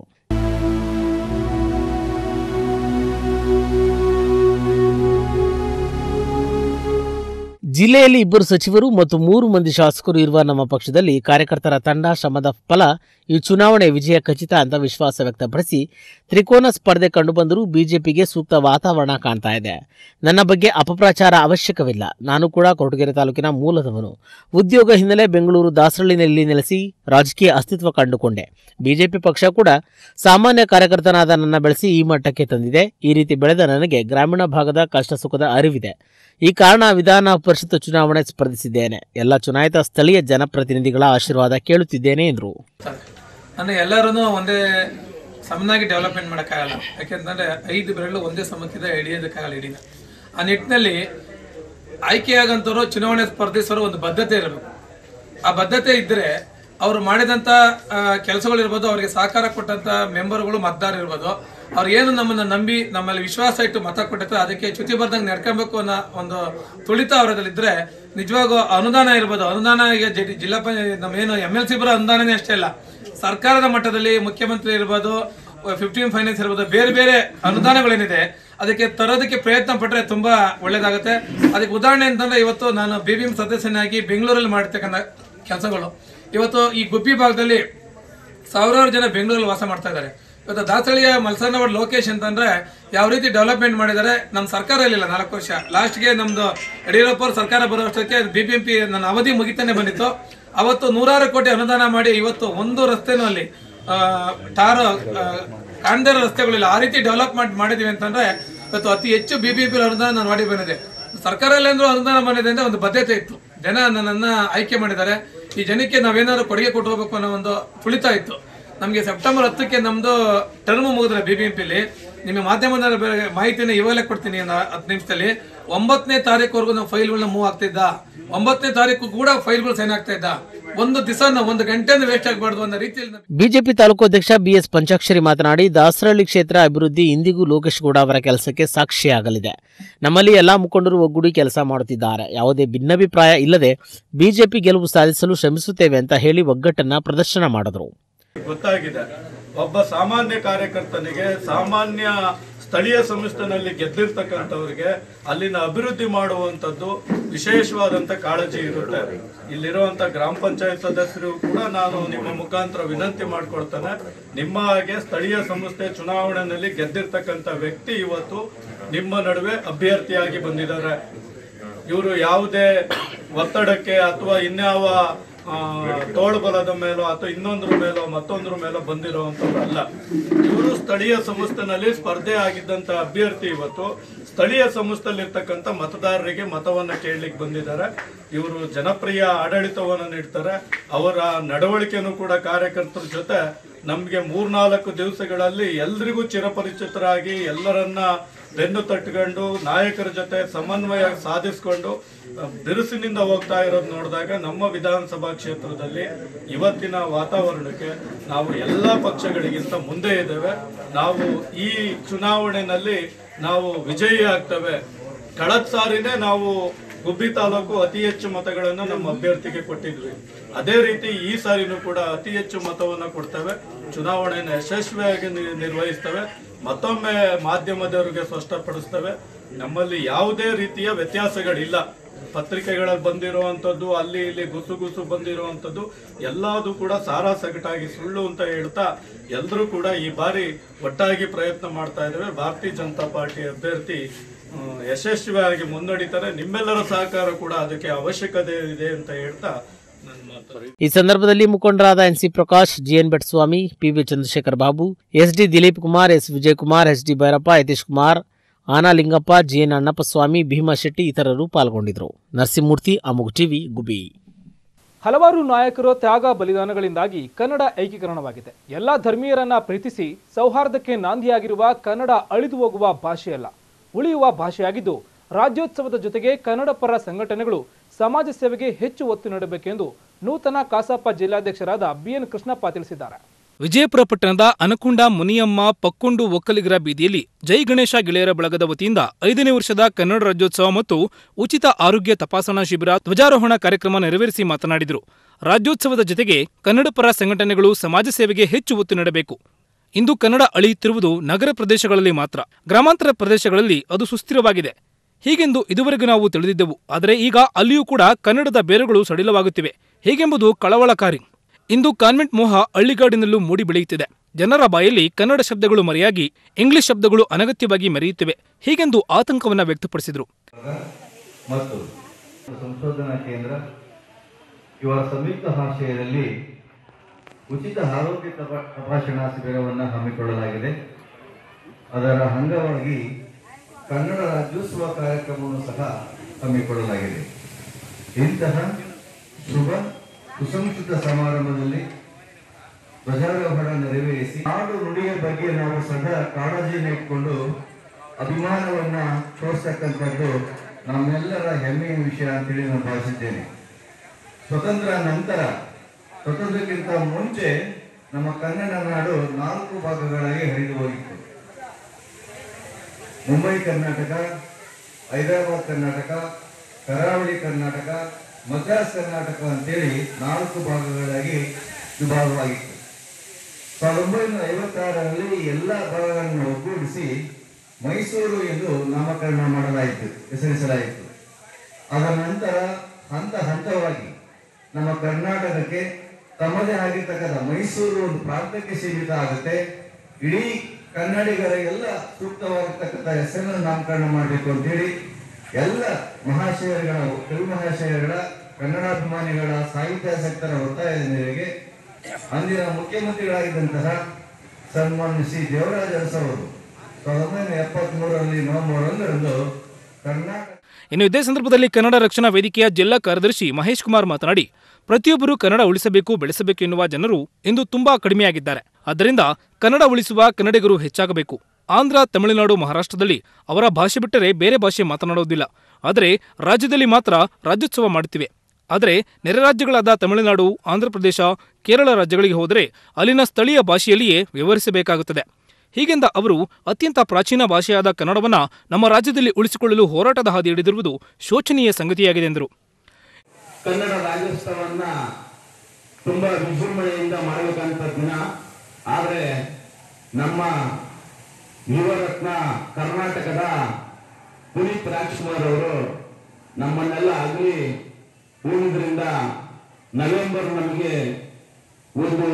ಜಿಲ್ಲೆಯಲ್ಲಿ ಇಬ್ಬರು ಸಚಿವರು ಮತ್ತು ಮೂರು ಮಂದಿ ಶಾಸಕರು ಇರುವ ನಮ್ಮ ಪಕ್ಷದಲ್ಲಿ ಕಾರ್ಯಕರ್ತರ ತಂಡ ಶ್ರಮದ ಫಲ ಈ ಚುನಾವಣೆ ವಿಜಯ ಖಚಿತ ಅಂತ ವಿಶ್ವಾಸ ವ್ಯಕ್ತಪಡಿಸಿ ತ್ರಿಕೋನ ಸ್ಪರ್ಧೆ ಕಂಡುಬಂದರೂ ಬಿಜೆಪಿಗೆ ಸೂಕ್ತ ವಾತಾವರಣ ಕಾಣ್ತಾ ಇದೆ ನನ್ನ ಬಗ್ಗೆ ಅಪಪ್ರಚಾರ ಅವಶ್ಯಕವಿಲ್ಲ ನಾನು ಕೂಡ ಕೊರಟಗೆರೆ ತಾಲೂಕಿನ ಮೂಲದವನು ಉದ್ಯೋಗ ಹಿನ್ನೆಲೆ ಬೆಂಗಳೂರು ದಾಸರಳ್ಳಿನಲ್ಲಿ ನೆಲೆಸಿ ರಾಜಕೀಯ ಅಸ್ತಿತ್ವ ಕಂಡುಕೊಂಡೆ ಬಿಜೆಪಿ ಪಕ್ಷ ಕೂಡ ಸಾಮಾನ್ಯ ಕಾರ್ಯಕರ್ತನಾದ ನನ್ನ ಬೆಳೆಸಿ ಈ ಮಟ್ಟಕ್ಕೆ ತಂದಿದೆ ಈ ರೀತಿ ಬೆಳೆದ ನನಗೆ ಗ್ರಾಮೀಣ ಭಾಗದ ಕಷ್ಟ ಸುಖದ ಅರಿವಿದೆ ಈ ಕಾರಣ ವಿಧಾನ ಪರಿಷತ್ ಚುನಾವಣೆ ಸ್ಪರ್ಧಿಸಿದ್ದೇನೆ ಎಲ್ಲ ಚುನಾಯಿತ ಸ್ಥಳೀಯ ಜನಪ್ರತಿನಿಧಿಗಳ ಆಶೀರ್ವಾದ ಕೇಳುತ್ತಿದ್ದೇನೆ ಎಂದರು ನಾನು ಎಲ್ಲರೂ ಒಂದೇ ಸಮನಾಗಿ ಡೆವಲಪ್ಮೆಂಟ್ ಮಾಡೋಕ್ಕಾಗಲ್ಲ ಯಾಕೆಂತಂದ್ರೆ ಐದು ಬೆರಳು ಒಂದೇ ಸಮಕ್ಕಿಂದ ಹಿಡಿಯೋದಕ್ಕಾಗಲ್ಲ ಇಡೀನ ಆ ನಿಟ್ಟಿನಲ್ಲಿ ಆಯ್ಕೆಯಾಗಂತವರು ಚುನಾವಣೆ ಸ್ಪರ್ಧಿಸೋರು ಒಂದು ಬದ್ಧತೆ ಇರಬೇಕು ಆ ಬದ್ಧತೆ ಇದ್ದರೆ ಅವರು ಮಾಡಿದಂಥ ಕೆಲಸಗಳಿರ್ಬೋದು ಅವರಿಗೆ ಸಹಕಾರ ಕೊಟ್ಟಂಥ ಮೆಂಬರ್ಗಳು ಮತದಾರ ಇರ್ಬೋದು ಅವ್ರು ಏನು ನಮ್ಮನ್ನ ನಂಬಿ ನಮ್ಮಲ್ಲಿ ವಿಶ್ವಾಸ ಇಟ್ಟು ಮತ ಕೊಟ್ಟಿರ್ತಾರೆ ಅದಕ್ಕೆ ಚ್ಯುತಿ ಬರ್ದಂಗೆ ನಡ್ಕೊಬೇಕು ಅನ್ನೋ ಒಂದು ತುಳಿತ ಅವರಲ್ಲಿದ್ರೆ ನಿಜವಾಗೂ ಅನುದಾನ ಇರ್ಬೋದು ಅನುದಾನ ಈಗ ಜಿ- ಜಿಲ್ಲಾ ಪಂಚಾಯತ್ ನಮ್ಮ ಏನು ಎಮ್ ಎಲ್ ಸಿ ಬರೋ ಅನುದಾನನೇ ಅಷ್ಟೇ ಅಲ್ಲ ಸರ್ಕಾರದ ಮಟ್ಟದಲ್ಲಿ ಮುಖ್ಯಮಂತ್ರಿ ಇರ್ಬೋದು ಫಿಫ್ಟೀನ್ ಫೈನಾನ್ಸ್ ಇರ್ಬೋದು ಬೇರೆ ಬೇರೆ ಅನುದಾನಗಳೇನಿದೆ ಅದಕ್ಕೆ ತರೋದಕ್ಕೆ ಪ್ರಯತ್ನ ಪಟ್ಟರೆ ತುಂಬಾ ಒಳ್ಳೇದಾಗುತ್ತೆ ಅದಕ್ಕೆ ಉದಾಹರಣೆ ಅಂತಂದ್ರೆ ಇವತ್ತು ನಾನು ಬಿ ಬಿ ಎಂ ಸದಸ್ಯನಾಗಿ ಬೆಂಗಳೂರಲ್ಲಿ ಮಾಡ್ತಕ್ಕಂಥ ಕೆಲಸಗಳು ಇವತ್ತು ಈ ಗುಬ್ಬಿ ಭಾಗದಲ್ಲಿ ಸಾವಿರಾರು ಜನ ಬೆಂಗಳೂರಲ್ಲಿ ವಾಸ ಮಾಡ್ತಾ ಇದ್ದಾರೆ ಇವತ್ತು ದಾಸಳಿಯ ಮಲ್ಸನ್ನವರ್ ಲೋಕೇಶ್ ಅಂತಂದ್ರೆ ಯಾವ ರೀತಿ ಡೆವಲಪ್ಮೆಂಟ್ ಮಾಡಿದ್ದಾರೆ ನಮ್ಮ ಸರ್ಕಾರ ಇರಲಿಲ್ಲ ನಾಲ್ಕು ವರ್ಷ ಲಾಸ್ಟ್ಗೆ ನಮ್ದು ಯಡಿಯೂರಪ್ಪ ಅವ್ರ ಸರ್ಕಾರ ಬರೋ ಅಷ್ಟಕ್ಕೆ ಬಿ ಬಿ ಎಂ ಪಿ ನನ್ನ ಅವಧಿ ಮುಗಿತಾನೆ ಬಂದಿತ್ತು ಅವತ್ತು ನೂರಾರು ಕೋಟಿ ಅನುದಾನ ಮಾಡಿ ಇವತ್ತು ಒಂದು ರಸ್ತೆನೂ ಅಲ್ಲಿ ಆ, ಟಾರ್ ಕಾಣದೇ ಇರೋ ರಸ್ತೆಗಳಿಲ್ಲ ಆ ರೀತಿ ಡೆವಲಪ್ಮೆಂಟ್ ಮಾಡಿದೀವಿ ಅಂತಂದ್ರೆ ಇವತ್ತು ಅತಿ ಹೆಚ್ಚು ಬಿ ಬಿ ಪಿ ಅನುದಾನ ನಾನು ಮಾಡಿ ಬಂದಿದೆ ಸರ್ಕಾರ ಅಂದ್ರೂ ಅನುದಾನ ಬಂದಿದೆ ಅಂದ್ರೆ ಒಂದು ಬದ್ಧತೆ ಇತ್ತು ಜನ ನನ್ನನ್ನು ಆಯ್ಕೆ ಮಾಡಿದ್ದಾರೆ ಈ ಜನಕ್ಕೆ ನಾವೇನಾದ್ರು ಕೊಡುಗೆ ಕೊಟ್ಟು ಹೋಗ್ಬೇಕು ಅನ್ನೋ ಒಂದು ತುಳಿತ ಇತ್ತು ನಮಗೆ ಸೆಪ್ಟೆಂಬರ್ ಹತ್ತಕ್ಕೆ ನಮ್ಮದು ಟರ್ಮ್ ಮುಗಿದ್ರೆ ಬಿ ಬಿ ಎಂ ಪಿಲಿ ನಿಮಗೆ ಮಾಧ್ಯಮದ ಬೇರೆ ಮಾಹಿತಿನ ಇವಾಗಲೇ ಕೊಡ್ತೀನಿ ಒಂದು ಹತ್ತು ನಿಮಿಷದಲ್ಲಿ ಒಂಬತ್ತನೇ ತಾರೀಕುವರೆಗೂ ನಾವು ಫೈಲ್ಗಳನ್ನ ಮೂವ್ ಆಗ್ತಿದ್ದ ಒಂಬತ್ತನೇ ತಾರೀಕು ಕೂಡ ಫೈಲ್ಗಳು ಸೈನ್ ಆಗ್ತಾ ಇದ್ದ ಒಂದು ದಿವಸ ಒಂದು ಗಂಟೆನೂ ವೇಸ್ಟ್ ಆಗಬಾರ್ದು ಅನ್ನೋ ರೀತಿಯಲ್ಲಿ ನಾವು ಬಿಜೆಪಿ ತಾಲೂಕು ಅಧ್ಯಕ್ಷ ಬಿಎಸ್ ಪಂಚಾಕ್ಷರಿ ಮಾತನಾಡಿ ದಾಸರಹಳ್ಳಿ ಕ್ಷೇತ್ರ ಅಭಿವೃದ್ಧಿ ಇಂದಿಗೂ ಲೋಕೇಶ್ ಗೌಡ ಅವರ ಕೆಲಸಕ್ಕೆ ಸಾಕ್ಷಿಯಾಗಲಿದೆ ನಮ್ಮಲ್ಲಿ ಎಲ್ಲಾ ಮುಖಂಡರು ಒಗ್ಗೂಡಿ ಕೆಲಸ ಮಾಡುತ್ತಿದ್ದಾರೆ ಯಾವುದೇ ಭಿನ್ನಾಭಿಪ್ರಾಯ ಇಲ್ಲದೆ ಬಿಜೆಪಿ ಗೆಲುವು ಸಾಧಿಸಲು ಶ್ರಮಿಸುತ್ತೇವೆ ಅಂತ ಹೇಳಿ ಒಗ್ಗಟ್ಟನ್ನ ಪ್ರದರ್ಶನ ಮಾಡಿದರು ಗೊತ್ತಾಗಿದೆ ಒಬ್ಬ ಸಾಮಾನ್ಯ ಕಾರ್ಯಕರ್ತನಿಗೆ ಸಾಮಾನ್ಯ ಸ್ಥಳೀಯ ಸಂಸ್ಥೆನಲ್ಲಿ ಗೆದ್ದಿರ್ತಕ್ಕಂಥವ್ರಿಗೆ ಅಲ್ಲಿನ ಅಭಿವೃದ್ಧಿ ಮಾಡುವಂಥದ್ದು ವಿಶೇಷವಾದಂಥ ಕಾಳಜಿ ಇರುತ್ತೆ ಇಲ್ಲಿರುವಂಥ ಗ್ರಾಮ ಪಂಚಾಯತ್ ಸದಸ್ಯರು ಕೂಡ ನಾನು ನಿಮ್ಮ ಮುಖಾಂತರ ವಿನಂತಿ ಮಾಡ್ಕೊಳ್ತೇನೆ ನಿಮ್ಮ ಹಾಗೆ ಸ್ಥಳೀಯ ಸಂಸ್ಥೆ ಚುನಾವಣೆಯಲ್ಲಿ ಗೆದ್ದಿರ್ತಕ್ಕಂಥ ವ್ಯಕ್ತಿ ಇವತ್ತು ನಿಮ್ಮ ನಡುವೆ ಅಭ್ಯರ್ಥಿಯಾಗಿ ಬಂದಿದ್ದಾರೆ ಇವರು ಯಾವುದೇ ಒತ್ತಡಕ್ಕೆ ಅಥವಾ ಇನ್ಯಾವ ಆ, ತೋಳ್ಬಲದ ಮೇಲೋ ಅಥವಾ ಇನ್ನೊಂದ್ರ ಮೇಲೋ ಮತ್ತೊಂದ್ರ ಮೇಲೋ ಬಂದಿರುವಂತವ್ರು ಅಲ್ಲ ಇವರು ಸ್ಥಳೀಯ ಸಂಸ್ಥೆನಲ್ಲಿ ಸ್ಪರ್ಧೆ ಆಗಿದ್ದಂತ ಅಭ್ಯರ್ಥಿ ಇವತ್ತು ಸ್ಥಳೀಯ ಸಂಸ್ಥೆಯಲ್ಲಿರ್ತಕ್ಕಂಥ ಮತದಾರರಿಗೆ ಮತವನ್ನ ಕೇಳಲಿಕ್ಕೆ ಬಂದಿದ್ದಾರೆ ಇವರು ಜನಪ್ರಿಯ ಆಡಳಿತವನ್ನು ನೀಡ್ತಾರೆ ಅವರ ನಡವಳಿಕೆನೂ ಕೂಡ ಕಾರ್ಯಕರ್ತರ ಜೊತೆ ನಮಗೆ ಮೂರ್ನಾಲ್ಕು ದಿವಸಗಳಲ್ಲಿ ಎಲ್ರಿಗೂ ಚಿರಪರಿಚಿತರಾಗಿ ಎಲ್ಲರನ್ನ ಬೆನ್ನು ತಟ್ಕೊಂಡು ನಾಯಕರ ಜೊತೆ ಸಮನ್ವಯ ಸಾಧಿಸಿಕೊಂಡು ಬಿರುಸಿನಿಂದ ಹೋಗ್ತಾ ಇರೋದು ನೋಡಿದಾಗ ನಮ್ಮ ವಿಧಾನಸಭಾ ಕ್ಷೇತ್ರದಲ್ಲಿ ಇವತ್ತಿನ ವಾತಾವರಣಕ್ಕೆ ನಾವು ಎಲ್ಲ ಪಕ್ಷಗಳಿಗಿಂತ ಮುಂದೆ ಇದ್ದೇವೆ ನಾವು ಈ ಚುನಾವಣೆಯಲ್ಲಿ ನಾವು ವಿಜಯಿ ಆಗ್ತೇವೆ ಕಳೆದ ಸಾರಿನೇ ನಾವು ಗುಬ್ಬಿ ತಾಲೂಕು ಅತಿ ಹೆಚ್ಚು ಮತಗಳನ್ನು ನಮ್ಮ ಅಭ್ಯರ್ಥಿಗೆ ಕೊಟ್ಟಿದ್ವಿ ಅದೇ ರೀತಿ ಈ ಸಾರಿನೂ ಕೂಡ ಅತಿ ಹೆಚ್ಚು ಮತವನ್ನ ಕೊಡ್ತೇವೆ ಚುನಾವಣೆಯನ್ನು ಯಶಸ್ವಿಯಾಗಿ ನಿ- ನಿರ್ವಹಿಸ್ತೇವೆ ಮತ್ತೊಮ್ಮೆ ಮಾಧ್ಯಮದವರಿಗೆ ಸ್ಪಷ್ಟಪಡಿಸ್ತೇವೆ ನಮ್ಮಲ್ಲಿ ಯಾವುದೇ ರೀತಿಯ ವ್ಯತ್ಯಾಸಗಳಿಲ್ಲ ಪತ್ರಿಕೆಗಳಲ್ಲಿ ಬಂದಿರುವಂಥದ್ದು ಅಲ್ಲಿ ಇಲ್ಲಿ ಗುಸು ಗುಸು ಬಂದಿರುವಂಥದ್ದು ಎಲ್ಲದೂ ಕೂಡ ಸಾರಾ ಸಗಟಾಗಿ ಸುಳ್ಳು ಅಂತ ಹೇಳ್ತಾ ಎಲ್ಲರೂ ಕೂಡ ಈ ಬಾರಿ ಒಟ್ಟಾಗಿ ಪ್ರಯತ್ನ ಮಾಡ್ತಾ ಇದ್ದೇವೆ ಭಾರತೀಯ ಜನತಾ ಪಾರ್ಟಿ ಅಭ್ಯರ್ಥಿ ಆ, ಯಶಸ್ವಿಯಾಗಿ ಮುನ್ನಡೀತಾರೆ ನಿಮ್ಮೆಲ್ಲರ ಸಹಕಾರ ಕೂಡ ಅದಕ್ಕೆ ಅವಶ್ಯಕತೆ ಇದೆ ಅಂತ ಹೇಳ್ತಾ ನನ್ನ ಮಾತು ಈ ಸಂದರ್ಭದಲ್ಲಿ ಮುಖಂಡರಾದ NC Prakash GN Bhatswamy PV Chandrashekar Babu SD Dilip Kumar S Vijaykumar SD Bhyrappa Yatish Kumar ಆನಾ ಲಿಂಗಪ್ಪ ಜಿಎನ್ ಅಣ್ಣಪ್ಪ ಸ್ವಾಮಿ ಭೀಮಾ ಶೆಟ್ಟಿ ಇತರರು ಪಾಲ್ಗೊಂಡಿದ್ದರು ನರಸಿಂಹಮೂರ್ತಿ ಅಮುಗ್ ಟಿವಿ ಗುಬಿ ಹಲವಾರು ನಾಯಕರ ತ್ಯಾಗ ಬಲಿದಾನಗಳಿಂದಾಗಿ ಕನ್ನಡ ಏಕೀಕರಣವಾಗಿದೆ ಎಲ್ಲ ಧರ್ಮೀಯರನ್ನ ಪ್ರೀತಿಸಿ ಸೌಹಾರ್ದಕ್ಕೆ ನಾಂದಿಯಾಗಿರುವ ಕನ್ನಡ ಅಳಿದು ಹೋಗುವ ಭಾಷೆಯಲ್ಲ ಉಳಿಯುವ ಭಾಷೆಯಾಗಿದ್ದು ರಾಜ್ಯೋತ್ಸವದ ಜೊತೆಗೆ ಕನ್ನಡ ಪರ ಸಂಘಟನೆಗಳು ಸಮಾಜ ಸೇವೆಗೆ ಹೆಚ್ಚು ಒತ್ತು ನೀಡಬೇಕೆಂದು ನೂತನ ಕಾಸಪ್ಪ ಜಿಲ್ಲಾಧ್ಯಕ್ಷರಾದ ಬಿಎನ್ ಕೃಷ್ಣಪ್ಪ ತಿಳಿಸಿದ್ದಾರೆ ವಿಜಯಪುರ ಪಟ್ಟಣದ ಅನಕುಂಡ ಮುನಿಯಮ್ಮ ಪಕ್ಕೊಂಡು ಒಕ್ಕಲಿಗರ ಬೀದಿಯಲ್ಲಿ ಜೈ ಗಣೇಶ ಗೆಳೆಯರ ಬಳಗದ ವತಿಯಿಂದ ಐದನೇ ವರ್ಷದ ಕನ್ನಡ ರಾಜ್ಯೋತ್ಸವ ಮತ್ತು ಉಚಿತ ಆರೋಗ್ಯ ತಪಾಸಣಾ ಶಿಬಿರ ಧ್ವಜಾರೋಹಣ ಕಾರ್ಯಕ್ರಮ ನೆರವೇರಿಸಿ ಮಾತನಾಡಿದರು ರಾಜ್ಯೋತ್ಸವದ ಜೊತೆಗೆ ಕನ್ನಡ ಪರ ಸಂಘಟನೆಗಳು ಸಮಾಜ ಸೇವೆಗೆ ಹೆಚ್ಚು ಒತ್ತು ನೀಡಬೇಕು ಇಂದು ಕನ್ನಡ ಅಳಿಯುತ್ತಿರುವುದು ನಗರ ಪ್ರದೇಶಗಳಲ್ಲಿ ಮಾತ್ರ ಗ್ರಾಮಾಂತರ ಪ್ರದೇಶಗಳಲ್ಲಿ ಅದು ಸುಸ್ಥಿರವಾಗಿದೆ ಹೀಗೆಂದು ಇದುವರೆಗೂ ನಾವು ತಿಳಿದಿದ್ದೆವು ಆದರೆ ಈಗ ಅಲ್ಲಿಯೂ ಕೂಡ ಕನ್ನಡದ ಬೇರುಗಳು ಸಡಿಲವಾಗುತ್ತಿವೆ ಹೀಗೆಂಬುದು ಕಳವಳಕಾರಿ ಇಂದು ಕಾನ್ವೆಂಟ್ ಮೋಹ ಹಳ್ಳಿಗಾಡಿನಲ್ಲೂ ಮೂಡಿ ಬೆಳೆಯುತ್ತಿದೆ ಜನರ ಬಾಯಲ್ಲಿ ಕನ್ನಡ ಶಬ್ದಗಳು ಮರೆಯಾಗಿ ಇಂಗ್ಲಿಷ್ ಶಬ್ದಗಳು ಅನಗತ್ಯವಾಗಿ ಮೆರೆಯುತ್ತಿವೆ ಹೀಗೆಂದು ಆತಂಕವನ್ನ ವ್ಯಕ್ತಪಡಿಸಿದರು ಮತ್ತು ಸಂಶೋಧನಾ ಕೇಂದ್ರ ಇವರ ಸಂಯುಕ್ತ ಆಶ್ರಯದಲ್ಲಿ ಉಚಿತ ಆರೋಗ್ಯ ತಪಾ- ತಪಾಸಣಾ ಶಿಬಿರವನ್ನು ಹಮ್ಮಿಕೊಳ್ಳಲಾಗಿದೆ ಅದರ ಅಂಗವಾಗಿ ಕನ್ನಡ ರಾಜ್ಯೋತ್ಸವ ಕಾರ್ಯಕ್ರಮವನ್ನು ಸಹ ಹಮ್ಮಿಕೊಳ್ಳಲಾಗಿದೆ ಇಂತಹ ಶುಭ ಸುಸಂಸ್ಕೃತ ಸಮಾರಂಭದಲ್ಲಿ ಧ್ವಜಾರೋಹಣ ನೆರವೇರಿಸಿ ನಾಡು ನುಡಿಯ ಬಗ್ಗೆ ನಾವು ಸದಾ ಕಾಳಜಿಯನ್ನು ಇಟ್ಕೊಂಡು ಅಭಿಮಾನವನ್ನ ತೋರಿಸ್ತಕ್ಕಂಥದ್ದು ನಮ್ಮೆಲ್ಲರ ಹೆಮ್ಮೆಯ ವಿಷಯ ಅಂತೇಳಿ ನಾನು ಭಾವಿಸಿದ್ದೇನೆ ಸ್ವತಂತ್ರ ನಂತರ ಸ್ವತಂತ್ರಕ್ಕಿಂತ ಮುಂಚೆ ನಮ್ಮ ಕನ್ನಡ ನಾಡು ನಾಲ್ಕು ಭಾಗಗಳಾಗಿ ಹರಿದು ಹೋಗಿತ್ತು ಮುಂಬೈ ಕರ್ನಾಟಕ ಹೈದರಾಬಾದ್ ಕರ್ನಾಟಕ ಕರಾವಳಿ ಕರ್ನಾಟಕ ಮದ್ರಾಸ್ ಕರ್ನಾಟಕ ಅಂತೇಳಿ ನಾಲ್ಕು ಭಾಗಗಳಾಗಿ ವಿಭಾಗವಾಗಿತ್ತು ಸಾವಿರದ ಒಂಬೈನೂರ ಐವತ್ತಾರರಲ್ಲಿ ಎಲ್ಲ ಭಾಗಗಳನ್ನು ಒಗ್ಗೂಡಿಸಿ ಮೈಸೂರು ಎಂದು ನಾಮಕರಣ ಮಾಡಲಾಯಿತು ಹೆಸರಿಸಲಾಯಿತು ಅದರ ನಂತರ ಹಂತ ಹಂತವಾಗಿ ನಮ್ಮ ಕರ್ನಾಟಕಕ್ಕೆ ತಮ್ಮದೇ ಆಗಿರ್ತಕ್ಕಂಥ ಮೈಸೂರು ಒಂದು ಪ್ರಾಂತಕ್ಕೆ ಸೀಮಿತ ಆಗುತ್ತೆ ಇಡೀ ಕನ್ನಡಿಗರಿಗೆಲ್ಲ ಸೂಕ್ತವಾಗಿರ್ತಕ್ಕಂಥ ಹೆಸರನ್ನು ನಾಮಕರಣ ಮಾಡಬೇಕು ಅಂತೇಳಿ ಎಲ್ಲ ಮಹಾಶಯರುಗಳ ಕವಿ ಮಹಾಶಯರುಗಳ ಕನ್ನಡಾಭಿಮಾನಿಗಳ ಸಾಹಿತ್ಯಾಸಕ್ತರ ಒತ್ತಾಯದ ಮೇರೆಗೆ ಅಂದಿನ ಮುಖ್ಯಮಂತ್ರಿಗಳಾಗಿದ್ದಂತಹ ಸನ್ಮಾನ್ಯ ಶ್ರೀ ದೇವರಾಜ ಅರಸು ಅವರು ಸಾವಿರದ ಒಂಬೈನೂರ ಎಪ್ಪತ್ಮೂರರಲ್ಲಿ ನವೆಂಬರ್ ಒಂದರಂದು ಕರ್ನಾಟಕ ಇನ್ನು ಇದೇ ಸಂದರ್ಭದಲ್ಲಿ ಕನ್ನಡ ರಕ್ಷಣಾ ವೇದಿಕೆಯ ಜಿಲ್ಲಾ ಕಾರ್ಯದರ್ಶಿ ಮಹೇಶ್ ಕುಮಾರ್ ಮಾತನಾಡಿ ಪ್ರತಿಯೊಬ್ಬರು ಕನ್ನಡ ಉಳಿಸಬೇಕು ಬೆಳೆಸಬೇಕು ಎನ್ನುವ ಜನರು ಇಂದು ತುಂಬಾ ಕಡಿಮೆಯಾಗಿದ್ದಾರೆ ಆದ್ದರಿಂದ ಕನ್ನಡ ಉಳಿಸುವ ಕನ್ನಡಿಗರು ಹೆಚ್ಚಾಗಬೇಕು ಆಂಧ್ರ ತಮಿಳುನಾಡು ಮಹಾರಾಷ್ಟ್ರದಲ್ಲಿ ಅವರ ಭಾಷೆ ಬಿಟ್ಟರೆ ಬೇರೆ ಭಾಷೆ ಮಾತನಾಡುವುದಿಲ್ಲ ಆದರೆ ರಾಜ್ಯದಲ್ಲಿ ಮಾತ್ರ ರಾಜ್ಯೋತ್ಸವ ಮಾಡುತ್ತಿವೆ ಆದರೆ ನೆರೆ ರಾಜ್ಯಗಳಾದ ತಮಿಳುನಾಡು ಆಂಧ್ರಪ್ರದೇಶ ಕೇರಳ ರಾಜ್ಯಗಳಿಗೆ ಹೋದರೆ ಅಲ್ಲಿನ ಸ್ಥಳೀಯ ಭಾಷೆಯಲ್ಲಿಯೇ ವ್ಯವಹರಿಸಬೇಕಾಗುತ್ತದೆ ಹೀಗೆಂದ ಅವರು ಅತ್ಯಂತ ಪ್ರಾಚೀನ ಭಾಷೆಯಾದ ಕನ್ನಡವನ್ನ ನಮ್ಮ ರಾಜ್ಯದಲ್ಲಿ ಉಳಿಸಿಕೊಳ್ಳಲು ಹೋರಾಟದ ಹಾದಿ ಹಿಡಿದಿರುವುದು ಶೋಚನೀಯ ಸಂಗತಿಯಾಗಿದೆ ಎಂದರು ಕನ್ನಡ ರಾಜ್ಯೋತ್ಸವನ್ನ ತುಂಬಾ ವಿಜೃಂಭಣೆಯಿಂದ ಮಾಡಬೇಕಂತ ದಿನ ಆದರೆ ನಮ್ಮ ಯುವರತ್ನ ಕರ್ನಾಟಕದ ಪುನೀತ್ ರಾಜ್ಕುಮಾರ್ ಅವರು ನಮ್ಮನ್ನೆಲ್ಲ ಆಗಲಿ ಉಳಿದ್ರಿಂದ ನವೆಂಬರ್ ನಮಗೆ ಒಂದು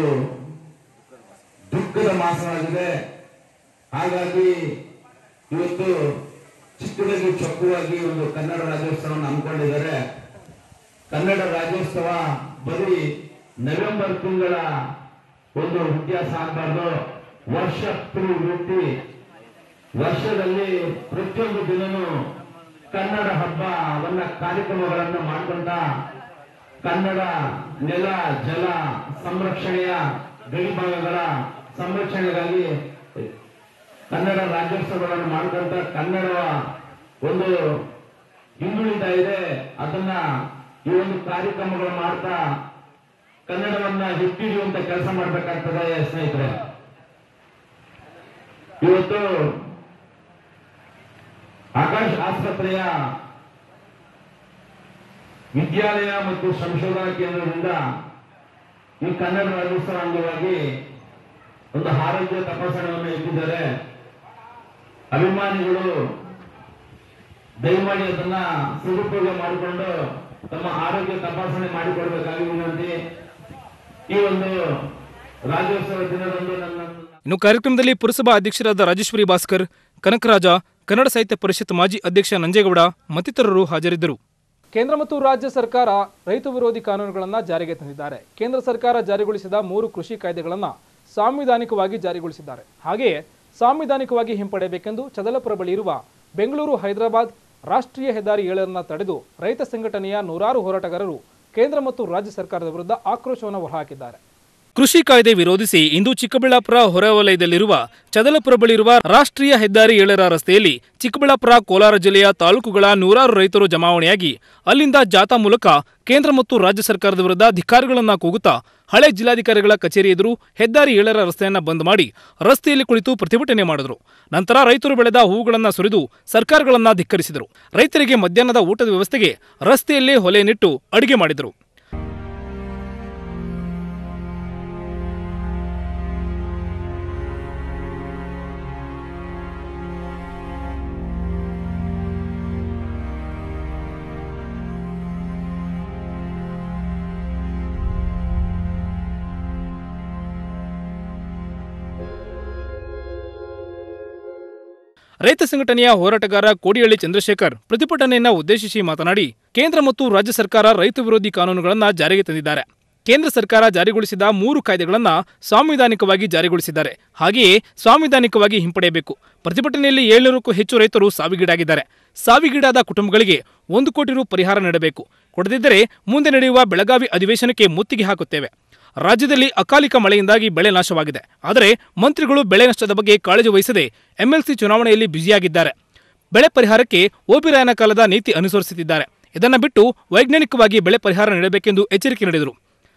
ದುಃಖದ ಮಾಸವಾಗಿದೆ ಹಾಗಾಗಿ ಇವತ್ತು ಚಿಕ್ಕದಾಗಿ ಚೊಕ್ಕವಾಗಿ ಒಂದು ಕನ್ನಡ ರಾಜ್ಯೋತ್ಸವವನ್ನು ಹಮ್ಮಿಕೊಂಡಿದ್ದಾರೆ ಕನ್ನಡ ರಾಜ್ಯೋತ್ಸವ ಬರೀ ನವೆಂಬರ್ ತಿಂಗಳ ಒಂದು ವ್ಯತ್ಯಾಸ ಆಗಬಾರ್ದು ವರ್ಷ ವೃತ್ತಿ ವರ್ಷದಲ್ಲಿ ಪ್ರತಿಯೊಂದು ದಿನನೂ ಕನ್ನಡ ಹಬ್ಬವನ್ನ ಕಾರ್ಯಕ್ರಮಗಳನ್ನು ಮಾಡ್ಕೊಂತ ಕನ್ನಡ ನೆಲ ಜಲ ಸಂರಕ್ಷಣೆಯ ಗಡಿಭಾಗಗಳ ಸಂರಕ್ಷಣೆಗಾಗಿ ಕನ್ನಡ ರಾಜ್ಯೋತ್ಸವಗಳನ್ನು ಮಾಡ್ಕೊಂತ ಕನ್ನಡ ಒಂದು ಹಿಂದುಳಿದ ಇದೆ ಅದನ್ನ ಈ ಒಂದು ಕಾರ್ಯಕ್ರಮಗಳು ಮಾಡ್ತಾ ಕನ್ನಡವನ್ನ ಎತ್ತಿಡಿಯುವಂತ ಕೆಲಸ ಮಾಡ್ಬೇಕಾಗ್ತದೆ ಸ್ನೇಹಿತರೆ ಇವತ್ತು ಆಕಾಶ್ ಆಸ್ಪತ್ರೆಯ ವಿದ್ಯಾಲಯ ಮತ್ತು ಸಂಶೋಧನಾ ಕೇಂದ್ರದಿಂದ ಈ ಕನ್ನಡ ರಾಜ್ಯೋತ್ಸವ ಅಂಗವಾಗಿ ಒಂದು ಆರೋಗ್ಯ ತಪಾಸಣೆಯನ್ನು ಇಟ್ಟಿದ್ದಾರೆ ಅಭಿಮಾನಿಗಳು ದಯಮಾಡಿ ಅದನ್ನ ಸದುಪಯೋಗ ಮಾಡಿಕೊಂಡು ತಮ್ಮ ಆರೋಗ್ಯ ತಪಾಸಣೆ ಮಾಡಿಕೊಡ್ಬೇಕಾಗಿ ವಿನಂತಿ ಈ ಒಂದು ರಾಜ್ಯೋತ್ಸವ ದಿನದಂದು ನನ್ನ ಇನ್ನು ಕಾರ್ಯಕ್ರಮದಲ್ಲಿ ಪುರಸಭಾ ಅಧ್ಯಕ್ಷರಾದ ರಾಜೇಶ್ವರಿ ಭಾಸ್ಕರ್ ಕನಕರಾಜ ಕನ್ನಡ ಸಾಹಿತ್ಯ ಪರಿಷತ್ ಮಾಜಿ ಅಧ್ಯಕ್ಷ ನಂಜೇಗೌಡ ಮತ್ತಿತರರು ಹಾಜರಿದ್ದರು ಕೇಂದ್ರ ಮತ್ತು ರಾಜ್ಯ ಸರ್ಕಾರ ರೈತ ವಿರೋಧಿ ಕಾನೂನುಗಳನ್ನು ಜಾರಿಗೆ ತಂದಿದ್ದಾರೆ ಕೇಂದ್ರ ಸರ್ಕಾರ ಜಾರಿಗೊಳಿಸಿದ ಮೂರು ಕೃಷಿ ಕಾಯ್ದೆಗಳನ್ನು ಸಾಂವಿಧಾನಿಕವಾಗಿ ಜಾರಿಗೊಳಿಸಿದ್ದಾರೆ ಹಾಗೆಯೇ ಸಾಂವಿಧಾನಿಕವಾಗಿ ಹಿಂಪಡೆಯಬೇಕೆಂದು ಚದಲಪುರ ಬಳಿ ಇರುವ ಬೆಂಗಳೂರು ಹೈದರಾಬಾದ್ ರಾಷ್ಟ್ರೀಯ ಹೆದ್ದಾರಿ ಏಳರನ್ನ ತಡೆದು ರೈತ ಸಂಘಟನೆಯ ನೂರಾರು ಹೋರಾಟಗಾರರು ಕೇಂದ್ರ ಮತ್ತು ರಾಜ್ಯ ಸರ್ಕಾರದ ವಿರುದ್ಧ ಆಕ್ರೋಶವನ್ನು ಹೊರಹಾಕಿದ್ದಾರೆ ಕೃಷಿ ಕಾಯ್ದೆ ವಿರೋಧಿಸಿ ಇಂದು ಚಿಕ್ಕಬಳ್ಳಾಪುರ ಹೊರವಲಯದಲ್ಲಿರುವ ಚದಲಪುರ ಬಳಿರುವ ರಾಷ್ಟ್ರೀಯ ಹೆದ್ದಾರಿ ಏಳರ ರಸ್ತೆಯಲ್ಲಿ ಚಿಕ್ಕಬಳ್ಳಾಪುರ ಕೋಲಾರ ಜಿಲ್ಲೆಯ ತಾಲೂಕುಗಳ ನೂರಾರು ರೈತರು ಜಮಾವಣೆಯಾಗಿ ಅಲ್ಲಿಂದ ಜಾಥಾ ಮೂಲಕ ಕೇಂದ್ರ ಮತ್ತು ರಾಜ್ಯ ಸರ್ಕಾರದ ವಿರುದ್ಧ ಧಿಕ್ಕಾರಗಳನ್ನು ಕೂಗುತ್ತಾ ಹಳೆ ಜಿಲ್ಲಾಧಿಕಾರಿಗಳ ಕಚೇರಿ ಎದುರು ಹೆದ್ದಾರಿ ಏಳರ ರಸ್ತೆಯನ್ನ ಬಂದ್ ಮಾಡಿ ರಸ್ತೆಯಲ್ಲಿ ಕುಳಿತು ಪ್ರತಿಭಟನೆ ಮಾಡಿದರು ನಂತರ ರೈತರು ಬೆಳೆದ ಹೂವುಗಳನ್ನು ಸುರಿದು ಸರ್ಕಾರಗಳನ್ನ ಧಿಕ್ಕರಿಸಿದರು ರೈತರಿಗೆ ಮಧ್ಯಾಹ್ನದ ಊಟದ ವ್ಯವಸ್ಥೆಗೆ ರಸ್ತೆಯಲ್ಲೇ ಹೊಲೆ ನೆಟ್ಟು ಅಡುಗೆ ಮಾಡಿದರು ರೈತ ಸಂಘಟನೆಯ ಹೋರಾಟಗಾರ ಕೋಡಿಹಳ್ಳಿ ಚಂದ್ರಶೇಖರ್ ಪ್ರತಿಭಟನೆಯನ್ನ ಉದ್ದೇಶಿಸಿ ಮಾತನಾಡಿ ಕೇಂದ್ರ ಮತ್ತು ರಾಜ್ಯ ಸರ್ಕಾರ ರೈತ ವಿರೋಧಿ ಕಾನೂನುಗಳನ್ನು ಜಾರಿಗೆ ತಂದಿದ್ದಾರೆ ಕೇಂದ್ರ ಸರ್ಕಾರ ಜಾರಿಗೊಳಿಸಿದ ಮೂರು ಕಾಯ್ದೆಗಳನ್ನು ಸಾಂವಿಧಾನಿಕವಾಗಿ ಜಾರಿಗೊಳಿಸಿದ್ದಾರೆ ಹಾಗೆಯೇ ಸಾಂವಿಧಾನಿಕವಾಗಿ ಹಿಂಪಡೆಯಬೇಕು ಪ್ರತಿಭಟನೆಯಲ್ಲಿ ಏಳ್ನೂರಕ್ಕೂ ಹೆಚ್ಚು ರೈತರು ಸಾವಿಗೀಡಾಗಿದ್ದಾರೆ ಸಾವಿಗೀಡಾದ ಕುಟುಂಬಗಳಿಗೆ ಒಂದು ಕೋಟಿ ರು ಪರಿಹಾರ ನೀಡಬೇಕು ಕೊಡದಿದ್ದರೆ ಮುಂದೆ ನಡೆಯುವ ಬೆಳಗಾವಿ ಅಧಿವೇಶನಕ್ಕೆ ಮುತ್ತಿಗೆ ಹಾಕುತ್ತೇವೆ ರಾಜ್ಯದಲ್ಲಿ ಅಕಾಲಿಕ ಮಳೆಯಿಂದಾಗಿ ಬೆಳೆ ನಾಶವಾಗಿದೆ ಆದರೆ ಮಂತ್ರಿಗಳು ಬೆಳೆ ನಷ್ಟದ ಬಗ್ಗೆ ಕಾಳಜಿ ವಹಿಸದೆ ಎಂಎಲ್ಸಿ ಚುನಾವಣೆಯಲ್ಲಿ ಬ್ಯುಸಿಯಾಗಿದ್ದಾರೆ ಬೆಳೆ ಪರಿಹಾರಕ್ಕೆ ಓಬಿರಾಯನ ಕಾಲದ ನೀತಿ ಅನುಸರಿಸುತ್ತಿದ್ದಾರೆ ಇದನ್ನ ಬಿಟ್ಟು ವೈಜ್ಞಾನಿಕವಾಗಿ ಬೆಳೆ ಪರಿಹಾರ ನೀಡಬೇಕೆಂದು ಎಚ್ಚರಿಕೆ ನೀಡಿದರು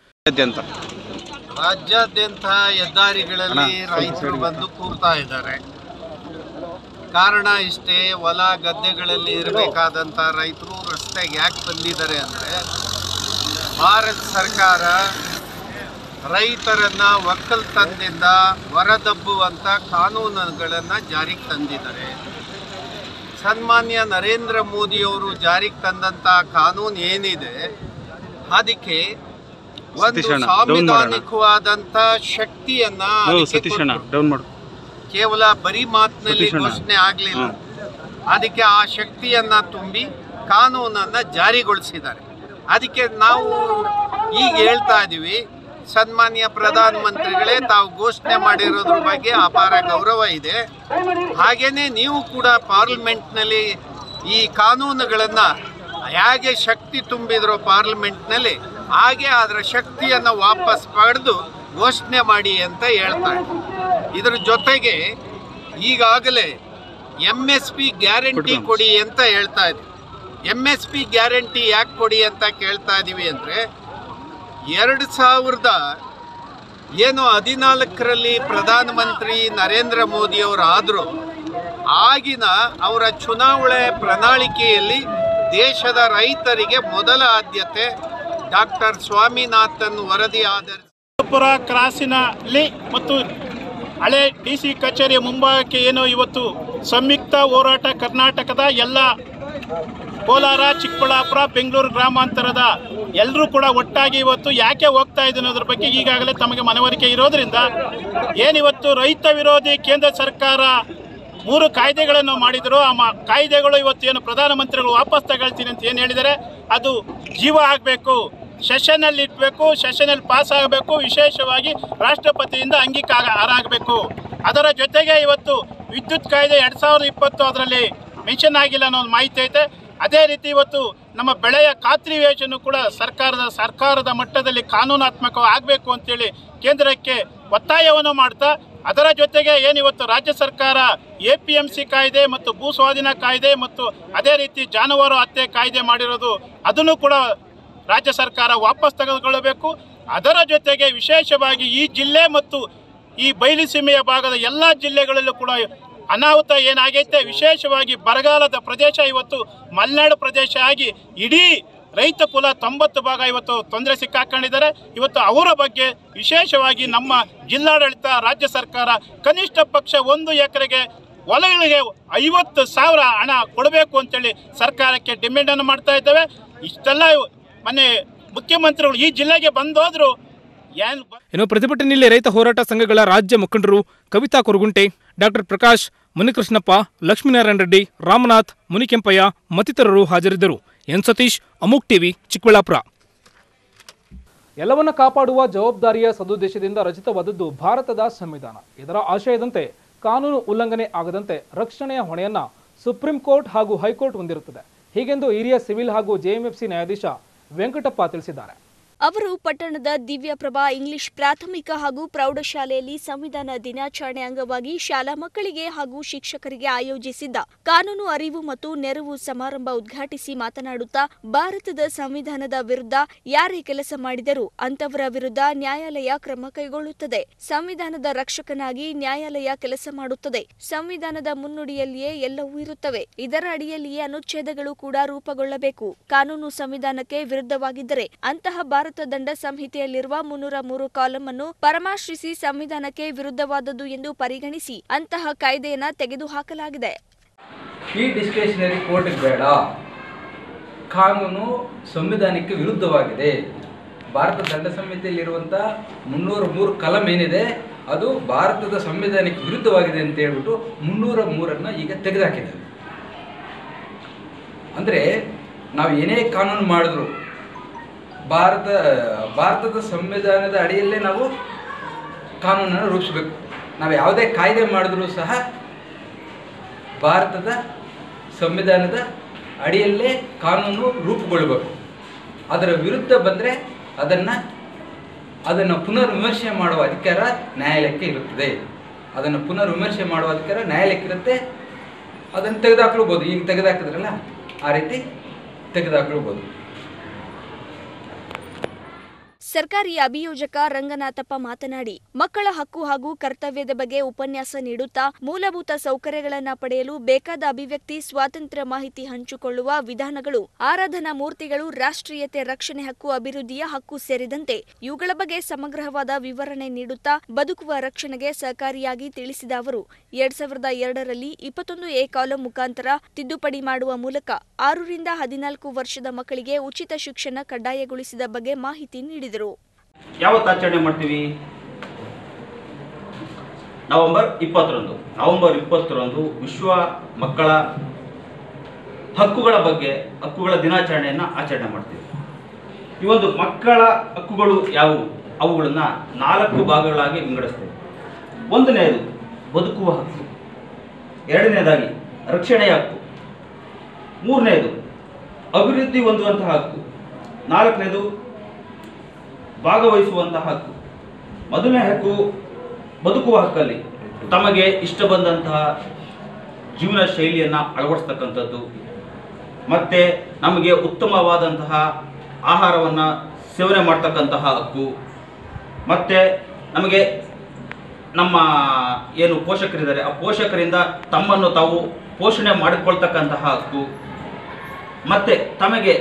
ರಾಜ್ಯಾದ್ಯಂತ ಹೆದ್ದಾರಿಗಳಲ್ಲಿ ರೈತರು ಬಂದು ಕೂರ್ತಾ ಇದ್ದಾರೆ ಕಾರಣ ಇಷ್ಟೇ ಹೊಲ ಗದ್ದೆಗಳಲ್ಲಿ ಇರಬೇಕಾದಂಥ ರೈತರು ರಸ್ತೆಗೆ ಯಾಕೆ ಬಂದಿದ್ದಾರೆ ಅಂದರೆ ಭಾರತ ಸರ್ಕಾರ ರೈತರನ್ನ ಒಕ್ಕಲ್ತನದಿಂದ ಹೊರದಬ್ಬುವಂಥ ಕಾನೂನುಗಳನ್ನು ಜಾರಿಗೆ ತಂದಿದ್ದಾರೆ ಸನ್ಮಾನ್ಯ ನರೇಂದ್ರ ಮೋದಿಯವರು ಜಾರಿಗೆ ತಂದಂಥ ಕಾನೂನು ಏನಿದೆ ಅದಕ್ಕೆ ಒಂದು ಸತೀಶಣ್ಣ, down ಮಾಡೋಣ. ಸಾಂವಿಧಾನಿಕವಾದಂಥ ಶಕ್ತಿಯನ್ನ ಅದಕ್ಕೆ ಸತೀಶಣ್ಣ ಕೊಟ್ರು. ಡೌನ್ ಮಾಡು ಕೇವಲ ಬರೀ ಮಾತಿನಲ್ಲಿ ಸತೀಶಣ್ಣ. ಘೋಷಣೆ ಆಗಲಿಲ್ಲ ಅದಕ್ಕೆ ಆ ಶಕ್ತಿಯನ್ನ ತುಂಬಿ ಕಾನೂನನ್ನ ಜಾರಿಗೊಳಿಸಿದ್ದಾರೆ ಅದಕ್ಕೆ ನಾವು ಈಗ ಹೇಳ್ತಾ ಇದೀವಿ ಸನ್ಮಾನ್ಯ ಪ್ರಧಾನ ಮಂತ್ರಿಗಳೇ ತಾವು ಘೋಷಣೆ ಮಾಡಿರೋದ್ರ ಬಗ್ಗೆ ಅಪಾರ ಗೌರವ ಇದೆ ಹಾಗೇನೆ ನೀವು ಕೂಡ ಪಾರ್ಲಿಮೆಂಟ್ನಲ್ಲಿ ಈ ಕಾನೂನುಗಳನ್ನು ಹೇಗೆ ಶಕ್ತಿ ತುಂಬಿದ್ರು ಪಾರ್ಲಿಮೆಂಟ್ನಲ್ಲಿ ಹಾಗೆ ಅದರ ಶಕ್ತಿಯನ್ನು ವಾಪಸ್ ಪಡೆದು ಘೋಷಣೆ ಮಾಡಿ ಅಂತ ಹೇಳ್ತಾರೆ ಇದರ ಜೊತೆಗೆ ಈಗಾಗಲೇ ಎಮ್ ಎಸ್ ಪಿ ಗ್ಯಾರಂಟಿ ಕೊಡಿ ಅಂತ ಹೇಳ್ತಾ ಇದ್ವಿ ಎಮ್ ಎಸ್ ಪಿ ಗ್ಯಾರಂಟಿ ಯಾಕೆ ಕೊಡಿ ಅಂತ ಕೇಳ್ತಾ ಇದ್ದೀವಿ ಅಂದರೆ ಎರಡು ಸಾವಿರದ ಏನು ಹದಿನಾಲ್ಕರಲ್ಲಿ ಪ್ರಧಾನಮಂತ್ರಿ ನರೇಂದ್ರ ಮೋದಿಯವರು ಆದರು ಆಗಿನ ಅವರ ಚುನಾವಣೆ ಪ್ರಣಾಳಿಕೆಯಲ್ಲಿ ದೇಶದ ರೈತರಿಗೆ ಮೊದಲ ಆದ್ಯತೆ ಡಾಕ್ಟರ್ ಸ್ವಾಮಿನಾಥನ್ ವರದಿ ಆಧರಿಸಿ ಪುರ ಕ್ರಾಸಿನಲ್ಲಿ ಮತ್ತು ಹಳೆ ಡಿ ಸಿ ಕಚೇರಿಯ ಮುಂಭಾಗಕ್ಕೆ ಏನು ಇವತ್ತು ಸಂಯುಕ್ತ ಹೋರಾಟ ಕರ್ನಾಟಕದ ಎಲ್ಲ ಕೋಲಾರ ಚಿಕ್ಕಬಳ್ಳಾಪುರ ಬೆಂಗಳೂರು ಗ್ರಾಮಾಂತರದ ಎಲ್ಲರೂ ಕೂಡ ಒಟ್ಟಾಗಿ ಇವತ್ತು ಯಾಕೆ ಹೋಗ್ತಾ ಇದೆ ಅನ್ನೋದ್ರ ಬಗ್ಗೆ ಈಗಾಗಲೇ ತಮಗೆ ಮನವರಿಕೆ ಇರೋದ್ರಿಂದ ಏನಿವತ್ತು ರೈತ ವಿರೋಧಿ ಕೇಂದ್ರ ಸರ್ಕಾರ ಮೂರು ಕಾಯ್ದೆಗಳನ್ನು ಮಾಡಿದರು ಆ ಮ- ಕಾಯ್ದೆಗಳು ಇವತ್ತು ಏನು ಪ್ರಧಾನಮಂತ್ರಿಗಳು ವಾಪಸ್ ತಗೊಳ್ತೀನಿ ಅಂತ ಏನು ಹೇಳಿದ್ದಾರೆ ಅದು ಜೀವ ಆಗಬೇಕು ಸೆಷನಲ್ಲಿ ಇಟ್ಬೇಕು ಸೆಷನಲ್ಲಿ ಪಾಸ್ ಆಗಬೇಕು ವಿಶೇಷವಾಗಿ ರಾಷ್ಟ್ರಪತಿಯಿಂದ ಅಂಗೀಕಾರ ಆಗಬೇಕು ಅದರ ಜೊತೆಗೆ ಇವತ್ತು ವಿದ್ಯುತ್ ಕಾಯ್ದೆ ಎರಡು ಸಾವಿರದ ಇಪ್ಪತ್ತು ಅದರಲ್ಲಿ ಮೆನ್ಷನ್ ಆಗಿಲ್ಲ ಅನ್ನೋ ಒಂದು ಮಾಹಿತಿ ಐತೆ ಅದೇ ರೀತಿ ಇವತ್ತು ನಮ್ಮ ಬೆಳೆಯ ಖಾತ್ರಿ ಯೋಜನೆ ಕೂಡ ಸರ್ಕಾರದ ಸರ್ಕಾರದ ಮಟ್ಟದಲ್ಲಿ ಕಾನೂನಾತ್ಮಕ ಆಗಬೇಕು ಅಂತೇಳಿ ಕೇಂದ್ರಕ್ಕೆ ಒತ್ತಾಯವನ್ನು ಮಾಡ್ತಾ ಅದರ ಜೊತೆಗೆ ಏನಿವತ್ತು ರಾಜ್ಯ ಸರ್ಕಾರ ಎ ಪಿ ಎಂ ಸಿ ಕಾಯ್ದೆ ಮತ್ತು ಭೂ ಸ್ವಾಧೀನ ಕಾಯ್ದೆ ಮತ್ತು ಅದೇ ರೀತಿ ಜಾನುವಾರು ಹತ್ಯೆ ಕಾಯ್ದೆ ಮಾಡಿರೋದು ಅದನ್ನು ಕೂಡ ರಾಜ್ಯ ಸರ್ಕಾರ ವಾಪಸ್ ತೆಗೆದುಕೊಳ್ಳಬೇಕು ಅದರ ಜೊತೆಗೆ ವಿಶೇಷವಾಗಿ ಈ ಜಿಲ್ಲೆ ಮತ್ತು ಈ ಬಯಲುಸೀಮೆಯ ಭಾಗದ ಎಲ್ಲ ಜಿಲ್ಲೆಗಳಲ್ಲೂ ಕೂಡ ಅನಾಹುತ ಏನಾಗೈತೆ ವಿಶೇಷವಾಗಿ ಬರಗಾಲದ ಪ್ರದೇಶ ಇವತ್ತು ಮಲೆನಾಡು ಪ್ರದೇಶ ಆಗಿ ಇಡೀ ರೈತ ಕುಲ ತೊಂಬತ್ತು ಭಾಗ ಇವತ್ತು ತೊಂದರೆ ಸಿಕ್ಕಾಕೊಂಡಿದ್ದಾರೆ ಇವತ್ತು ಅವರ ಬಗ್ಗೆ ವಿಶೇಷವಾಗಿ ನಮ್ಮ ಜಿಲ್ಲಾಡಳಿತ ರಾಜ್ಯ ಸರ್ಕಾರ ಕನಿಷ್ಠ ಪಕ್ಷ ಒಂದು ಎಕರೆಗೆ ಹೊಲಗಳಿಗೆ ಐವತ್ತು ಸಾವಿರ ಹಣ ಕೊಡಬೇಕು ಅಂತೇಳಿ ಸರ್ಕಾರಕ್ಕೆ ಡಿಮ್ಯಾಂಡನ್ನು ಮಾಡ್ತಾ ಇದ್ದೇವೆ ಇಷ್ಟೆಲ್ಲ ಮೊನ್ನೆ ಮುಖ್ಯಮಂತ್ರಿಗಳು ಈ ಜಿಲ್ಲೆಗೆ ಬಂದೋದ್ರು ಏನು ಇನ್ನು ಪ್ರತಿಭಟನೆಯಲ್ಲಿ ರೈತ ಹೋರಾಟ ಸಂಘಗಳ ರಾಜ್ಯ ಮುಖಂಡರು ಕವಿತಾ ಕುರುಗುಂಟೆ ಡಾಕ್ಟರ್ ಪ್ರಕಾಶ್ ಮುನಿಕೃಷ್ಣಪ್ಪ ಲಕ್ಷ್ಮೀನಾರಾಯಣ ರೆಡ್ಡಿ ರಾಮನಾಥ್ ಮುನಿಕೆಂಪಯ್ಯ ಮತ್ತಿತರರು ಹಾಜರಿದ್ದರು ಎನ್ ಸತೀಶ್ ಅಮುಕ್ ಟಿವಿ ಚಿಕ್ಕಬಳ್ಳಾಪುರ ಎಲ್ಲವನ್ನ ಕಾಪಾಡುವ ಜವಾಬ್ದಾರಿಯ ಸದುದ್ದೇಶದಿಂದ ರಚಿತವಾದದ್ದು ಭಾರತದ ಸಂವಿಧಾನ ಇದರ ಆಶಯದಂತೆ ಕಾನೂನು ಉಲ್ಲಂಘನೆ ಆಗದಂತೆ ರಕ್ಷಣೆಯ ಹೊಣೆಯನ್ನ ಸುಪ್ರೀಂ ಕೋರ್ಟ್ ಹಾಗೂ ಹೈಕೋರ್ಟ್ ಹೊಂದಿರುತ್ತದೆ ಹೀಗೆಂದು ಹಿರಿಯ ಸಿವಿಲ್ ಹಾಗೂ ಜೆಎಂಎಫ್ಸಿ ನ್ಯಾಯಾಧೀಶ ವೆಂಕಟಪ್ಪ ತಿಳಿಸಿದ್ದಾರೆ ಅವರು ಪಟ್ಟಣದ ದಿವ್ಯಪ್ರಭಾ ಇಂಗ್ಲಿಷ್ ಪ್ರಾಥಮಿಕ ಹಾಗೂ ಪ್ರೌಢಶಾಲೆಯಲ್ಲಿ ಸಂವಿಧಾನ ದಿನಾಚರಣೆ ಅಂಗವಾಗಿ ಶಾಲಾ ಮಕ್ಕಳಿಗೆ ಹಾಗೂ ಶಿಕ್ಷಕರಿಗೆ ಆಯೋಜಿಸಿದ್ದ ಕಾನೂನು ಅರಿವು ಮತ್ತು ನೆರವು ಸಮಾರಂಭ ಉದ್ಘಾಟಿಸಿ ಮಾತನಾಡುತ್ತಾ ಭಾರತದ ಸಂವಿಧಾನದ ವಿರುದ್ಧ ಯಾರೇ ಕೆಲಸ ಮಾಡಿದರೂ ಅಂತವರ ವಿರುದ್ಧ ನ್ಯಾಯಾಲಯ ಕ್ರಮ ಕೈಗೊಳ್ಳುತ್ತದೆ ಸಂವಿಧಾನದ ರಕ್ಷಕನಾಗಿ ನ್ಯಾಯಾಲಯ ಕೆಲಸ ಮಾಡುತ್ತದೆ ಸಂವಿಧಾನದ ಮುನ್ನುಡಿಯಲ್ಲಿಯೇ ಎಲ್ಲವೂ ಇರುತ್ತವೆ ಇದರ ಅಡಿಯಲ್ಲಿಯೇ ಅನುಚ್ಛೇದಗಳು ಕೂಡ ರೂಪುಗೊಳ್ಳಬೇಕು ಕಾನೂನು ಸಂವಿಧಾನಕ್ಕೆ ವಿರುದ್ಧವಾಗಿದ್ದರೆ ಅಂತಹ ಭಾರತ ದಂಡ ಸಂಹಿತೆಯಲ್ಲಿರುವ ಮುನ್ನೂರ ಮೂರು ಕಾಲಂ ಅನ್ನು ಪರಾಮರ್ಶಿಸಿ ಸಂವಿಧಾನಕ್ಕೆ ವಿರುದ್ಧವಾದದ್ದು ಎಂದು ಪರಿಗಣಿಸಿ ಅಂತಹ ಕಾಯ್ದೆಯನ್ನ ತೆಗೆದುಹಾಕಲಾಗಿದೆ ಈ ಡಿಸ್ಕ್ರಿಷನರಿ ಕೋರ್ಟ್ಗೆ ಬೇಡ ಕಾನೂನು ಸಂವಿಧಾನಕ್ಕೆ ವಿರುದ್ಧವಾಗಿದೆ ಭಾರತ ದಂಡ ಸಂಹಿತೆಯಲ್ಲಿರುವಂಥ ಮುನ್ನೂರ ಮೂರು ಕಲಂ ಏನಿದೆ ಅದು ಭಾರತದ ಸಂವಿಧಾನಕ್ಕೆ ವಿರುದ್ಧವಾಗಿದೆ ಅಂತ ಹೇಳ್ಬಿಟ್ಟು ಮುನ್ನೂರ ಮೂರನ್ನು ಈಗ ತೆಗೆದುಹಾಕಿದ್ದಾರೆ ಅಂದರೆ ನಾವು ಏನೇ ಕಾನೂನು ಮಾಡಿದ್ರು ಭಾರತ ಭಾರತದ ಸಂವಿಧಾನದ ಅಡಿಯಲ್ಲೇ ನಾವು ಕಾನೂನನ್ನು ರೂಪಿಸಬೇಕು ನಾವು ಯಾವುದೇ ಕಾಯ್ದೆ ಮಾಡಿದ್ರೂ ಸಹ ಭಾರತದ ಸಂವಿಧಾನದ ಅಡಿಯಲ್ಲೇ ಕಾನೂನು ರೂಪುಗೊಳ್ಳಬೇಕು ಅದರ ವಿರುದ್ಧ ಬಂದರೆ ಅದನ್ನು ಅದನ್ನು ಪುನರ್ವಿಮರ್ಶೆ ಮಾಡುವ ಅಧಿಕಾರ ನ್ಯಾಯಾಲಯಕ್ಕೆ ಇರುತ್ತದೆ ಅದನ್ನು ಪುನರ್ವಿಮರ್ಶೆ ಮಾಡುವ ಅಧಿಕಾರ ನ್ಯಾಯಾಲಯಕ್ಕೆ ಇರುತ್ತೆ ಅದನ್ನು ತೆಗೆದುಹಾಕ್ಲೂಬೋದು ಈಗ ತೆಗೆದುಹಾಕಿದ್ರಲ್ಲ ಆ ರೀತಿ ತೆಗೆದುಹಾಕ್ಲೂಬೋದು ಸರ್ಕಾರಿ ಅಭಿಯೋಜಕ ರಂಗನಾಥಪ್ಪ ಮಾತನಾಡಿ ಮಕ್ಕಳ ಹಕ್ಕು ಹಾಗೂ ಕರ್ತವ್ಯದ ಬಗ್ಗೆ ಉಪನ್ಯಾಸ ನೀಡುತ್ತಾ ಮೂಲಭೂತ ಸೌಕರ್ಯಗಳನ್ನ ಪಡೆಯಲು ಬೇಕಾದ ಅಭಿವ್ಯಕ್ತಿ ಸ್ವಾತಂತ್ರ್ಯ ಮಾಹಿತಿ ಹಂಚಿಕೊಳ್ಳುವ ವಿಧಾನಗಳು ಆರಾಧನಾ ಮೂರ್ತಿಗಳು ರಾಷ್ಟ್ರೀಯತೆ ರಕ್ಷಣೆ ಹಕ್ಕು ಅಭಿವೃದ್ಧಿಯ ಹಕ್ಕು ಸೇರಿದಂತೆ ಇವುಗಳ ಬಗ್ಗೆ ಸಮಗ್ರವಾದ ವಿವರಣೆ ನೀಡುತ್ತಾ ಬದುಕುವ ರಕ್ಷಣೆಗೆ ಸಹಕಾರಿಯಾಗಿ ತಿಳಿಸಿದ ಅವರು ಎರಡ್ ಸಾವಿರದ ಎರಡರಲ್ಲಿ ಇಪ್ಪತ್ತೊಂದು ಎ ಕಾಲಂ ಮುಖಾಂತರ ತಿದ್ದುಪಡಿ ಮಾಡುವ ಮೂಲಕ ಆರರಿಂದ ಹದಿನಾಲ್ಕು ವರ್ಷದ ಮಕ್ಕಳಿಗೆ ಉಚಿತ ಶಿಕ್ಷಣ ಕಡ್ಡಾಯಗೊಳಿಸಿದ ಬಗ್ಗೆ ಮಾಹಿತಿ ನೀಡಿದರು ಯಾವತ್ತು ಆಚರಣೆ ಮಾಡ್ತೀವಿ ನವೆಂಬರ್ ಇಪ್ಪತ್ತರಂದು ನವೆಂಬರ್ ಇಪ್ಪತ್ತರಂದು ವಿಶ್ವ ಮಕ್ಕಳ ಹಕ್ಕುಗಳ ಬಗ್ಗೆ ಹಕ್ಕುಗಳ ದಿನಾಚರಣೆಯನ್ನು ಆಚರಣೆ ಮಾಡ್ತೀವಿ ಈ ಒಂದು ಮಕ್ಕಳ ಹಕ್ಕುಗಳು ಯಾವುವು ಅವುಗಳನ್ನು ನಾಲ್ಕು ಭಾಗಗಳಾಗಿ ವಿಂಗಡಿಸ್ತೇವೆ ಒಂದನೆಯದು ಬದುಕುವ ಹಕ್ಕು ಎರಡನೇದಾಗಿ ರಕ್ಷಣೆಯ ಹಕ್ಕು ಮೂರನೇದು ಅಭಿವೃದ್ಧಿ ಹೊಂದುವಂತಹ ಹಕ್ಕು ನಾಲ್ಕನೇದು ಭಾಗವಹಿಸುವಂತಹ ಹಕ್ಕು ಮೊದಲನೇ ಹಕ್ಕು ಬದುಕುವ ಹಕ್ಕಲ್ಲಿ ತಮಗೆ ಇಷ್ಟ ಬಂದಂತಹ ಜೀವನ ಶೈಲಿಯನ್ನು ಅಳವಡಿಸ್ತಕ್ಕಂಥದ್ದು ಮತ್ತು ನಮಗೆ ಉತ್ತಮವಾದಂತಹ ಆಹಾರವನ್ನು ಸೇವನೆ ಮಾಡ್ತಕ್ಕಂತಹ ಹಕ್ಕು ಮತ್ತು ನಮಗೆ ನಮ್ಮ ಏನು ಪೋಷಕರಿದ್ದಾರೆ ಆ ಪೋಷಕರಿಂದ ತಮ್ಮನ್ನು ತಾವು ಪೋಷಣೆ ಮಾಡಿಕೊಳ್ತಕ್ಕಂತಹ ಹಕ್ಕು ಮತ್ತು ತಮಗೆ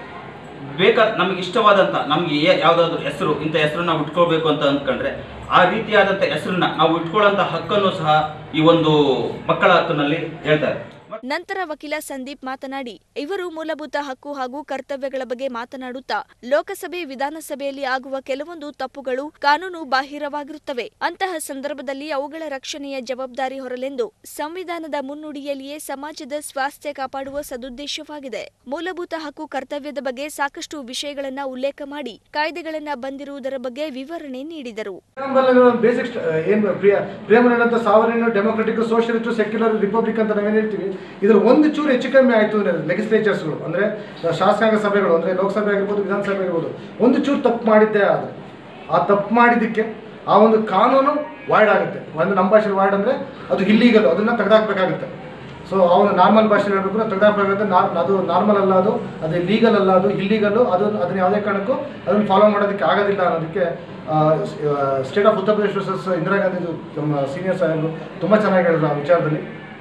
ಬೇಕಾದ ನಮಗೆ ಇಷ್ಟವಾದಂಥ ನಮಗೆ ಯಾವುದಾದ್ರೂ ಹೆಸರು ಇಂಥ ಹೆಸರನ್ನ ನಾವು ಇಟ್ಕೊಳ್ಬೇಕು ಅಂತ ಅಂದ್ಕೊಂಡ್ರೆ ಆ ರೀತಿಯಾದಂಥ ಹೆಸರನ್ನ ನಾವು ಇಟ್ಕೊಳ್ಳೋಂಥ ಹಕ್ಕನ್ನು ಸಹ ಈ ಒಂದು ಮಕ್ಕಳ ಹಕ್ಕಿನಲ್ಲಿ ಹೇಳ್ತಾರೆ ನಂತರ ವಕೀಲ ಸಂದೀಪ್ ಮಾತನಾಡಿ ಇವರು ಮೂಲಭೂತ ಹಕ್ಕು ಹಾಗೂ ಕರ್ತವ್ಯಗಳ ಬಗ್ಗೆ ಮಾತನಾಡುತ್ತಾ ಲೋಕಸಭೆ ವಿಧಾನಸಭೆಯಲ್ಲಿ ಆಗುವ ಕೆಲವೊಂದು ತಪ್ಪುಗಳು ಕಾನೂನು ಬಾಹಿರವಾಗಿರುತ್ತವೆ ಅಂತಹ ಸಂದರ್ಭದಲ್ಲಿ ಅವುಗಳ ರಕ್ಷಣೆಯ ಜವಾಬ್ದಾರಿ ಹೊರಲೆಂದು ಸಂವಿಧಾನದ ಮುನ್ನುಡಿಯಲ್ಲಿಯೇ ಸಮಾಜದ ಸ್ವಾಸ್ಥ್ಯ ಕಾಪಾಡುವ ಸದುದ್ದೇಶವಾಗಿದೆ ಮೂಲಭೂತ ಹಕ್ಕು ಕರ್ತವ್ಯದ ಬಗ್ಗೆ ಸಾಕಷ್ಟು ವಿಷಯಗಳನ್ನ ಉಲ್ಲೇಖ ಮಾಡಿ ಕಾಯ್ದೆಗಳನ್ನ ಬಂದಿರುವುದರ ಬಗ್ಗೆ ವಿವರಣೆ ನೀಡಿದರು ಬೇಸಿಕ್ ಏನು ಪ್ರಿಯಮಲ್ ಅಂತ sovereign democratic socialist secular republic ಅಂತ ನಾವೇನು ಹೇಳ್ತೀವಿ ಇದ್ರ ಒಂದು ಚೂರು ಹೆಚ್ಚು ಕಮ್ಮಿ ಆಯಿತು ಅಂದರೆ ಲೆಗಿಸ್ಲೇಚರ್ಸ್ಗಳು ಅಂದರೆ ಶಾಸಕಾಂಗ ಸಭೆಗಳು ಅಂದರೆ ಲೋಕಸಭೆ ಆಗಿರ್ಬೋದು ವಿಧಾನಸಭೆ ಆಗಿರ್ಬೋದು ಒಂದು ಚೂರು ತಪ್ಪು ಮಾಡಿದ್ದೇ ಆದರೆ ಆ ತಪ್ಪು ಮಾಡಿದ್ದಕ್ಕೆ ಆ ಒಂದು ಕಾನೂನು ವಾಯ್ಡ್ ಆಗುತ್ತೆ ಒಂದು ನಮ್ಮ ಭಾಷೆಯಲ್ಲಿ ವಾಯ್ಡ್ ಅಂದರೆ ಅದು ಇಲ್ಲೀಗಲ್ ಅದನ್ನು ತೆಗೆದಾಕಬೇಕಾಗುತ್ತೆ ಸೊ ಅವನು ನಾರ್ಮಲ್ ಭಾಷೆಯಲ್ಲಿ ಹೇಳಬೇಕು ತೆಗೆದಾಕಬೇಕಾಗುತ್ತೆ ನಾರ್ ಅದು ನಾರ್ಮಲ್ ಅಲ್ಲ ಅದು ಅದು ಲೀಗಲ್ ಅಲ್ಲ ಅದು ಇಲ್ಲೀಗಲ್ಲು ಅದು ಅದನ್ನ ಯಾವುದೇ ಕಾರಣಕ್ಕೂ ಅದನ್ನು ಫಾಲೋ ಮಾಡೋದಕ್ಕೆ ಆಗೋದಿಲ್ಲ ಅನ್ನೋದಕ್ಕೆ ಸ್ಟೇಟ್ ಆಫ್ ಉತ್ತರ ಪ್ರದೇಶ ವರ್ಸಸ್ ಇಂದಿರಾ ಗಾಂಧಿ ನಮ್ಮ ಸೀನಿಯರ್ ಸಾಹೇಬರು ತುಂಬ ಚೆನ್ನಾಗಿ ಹೇಳಿದ್ರು ಆ ವಿಚಾರದಲ್ಲಿ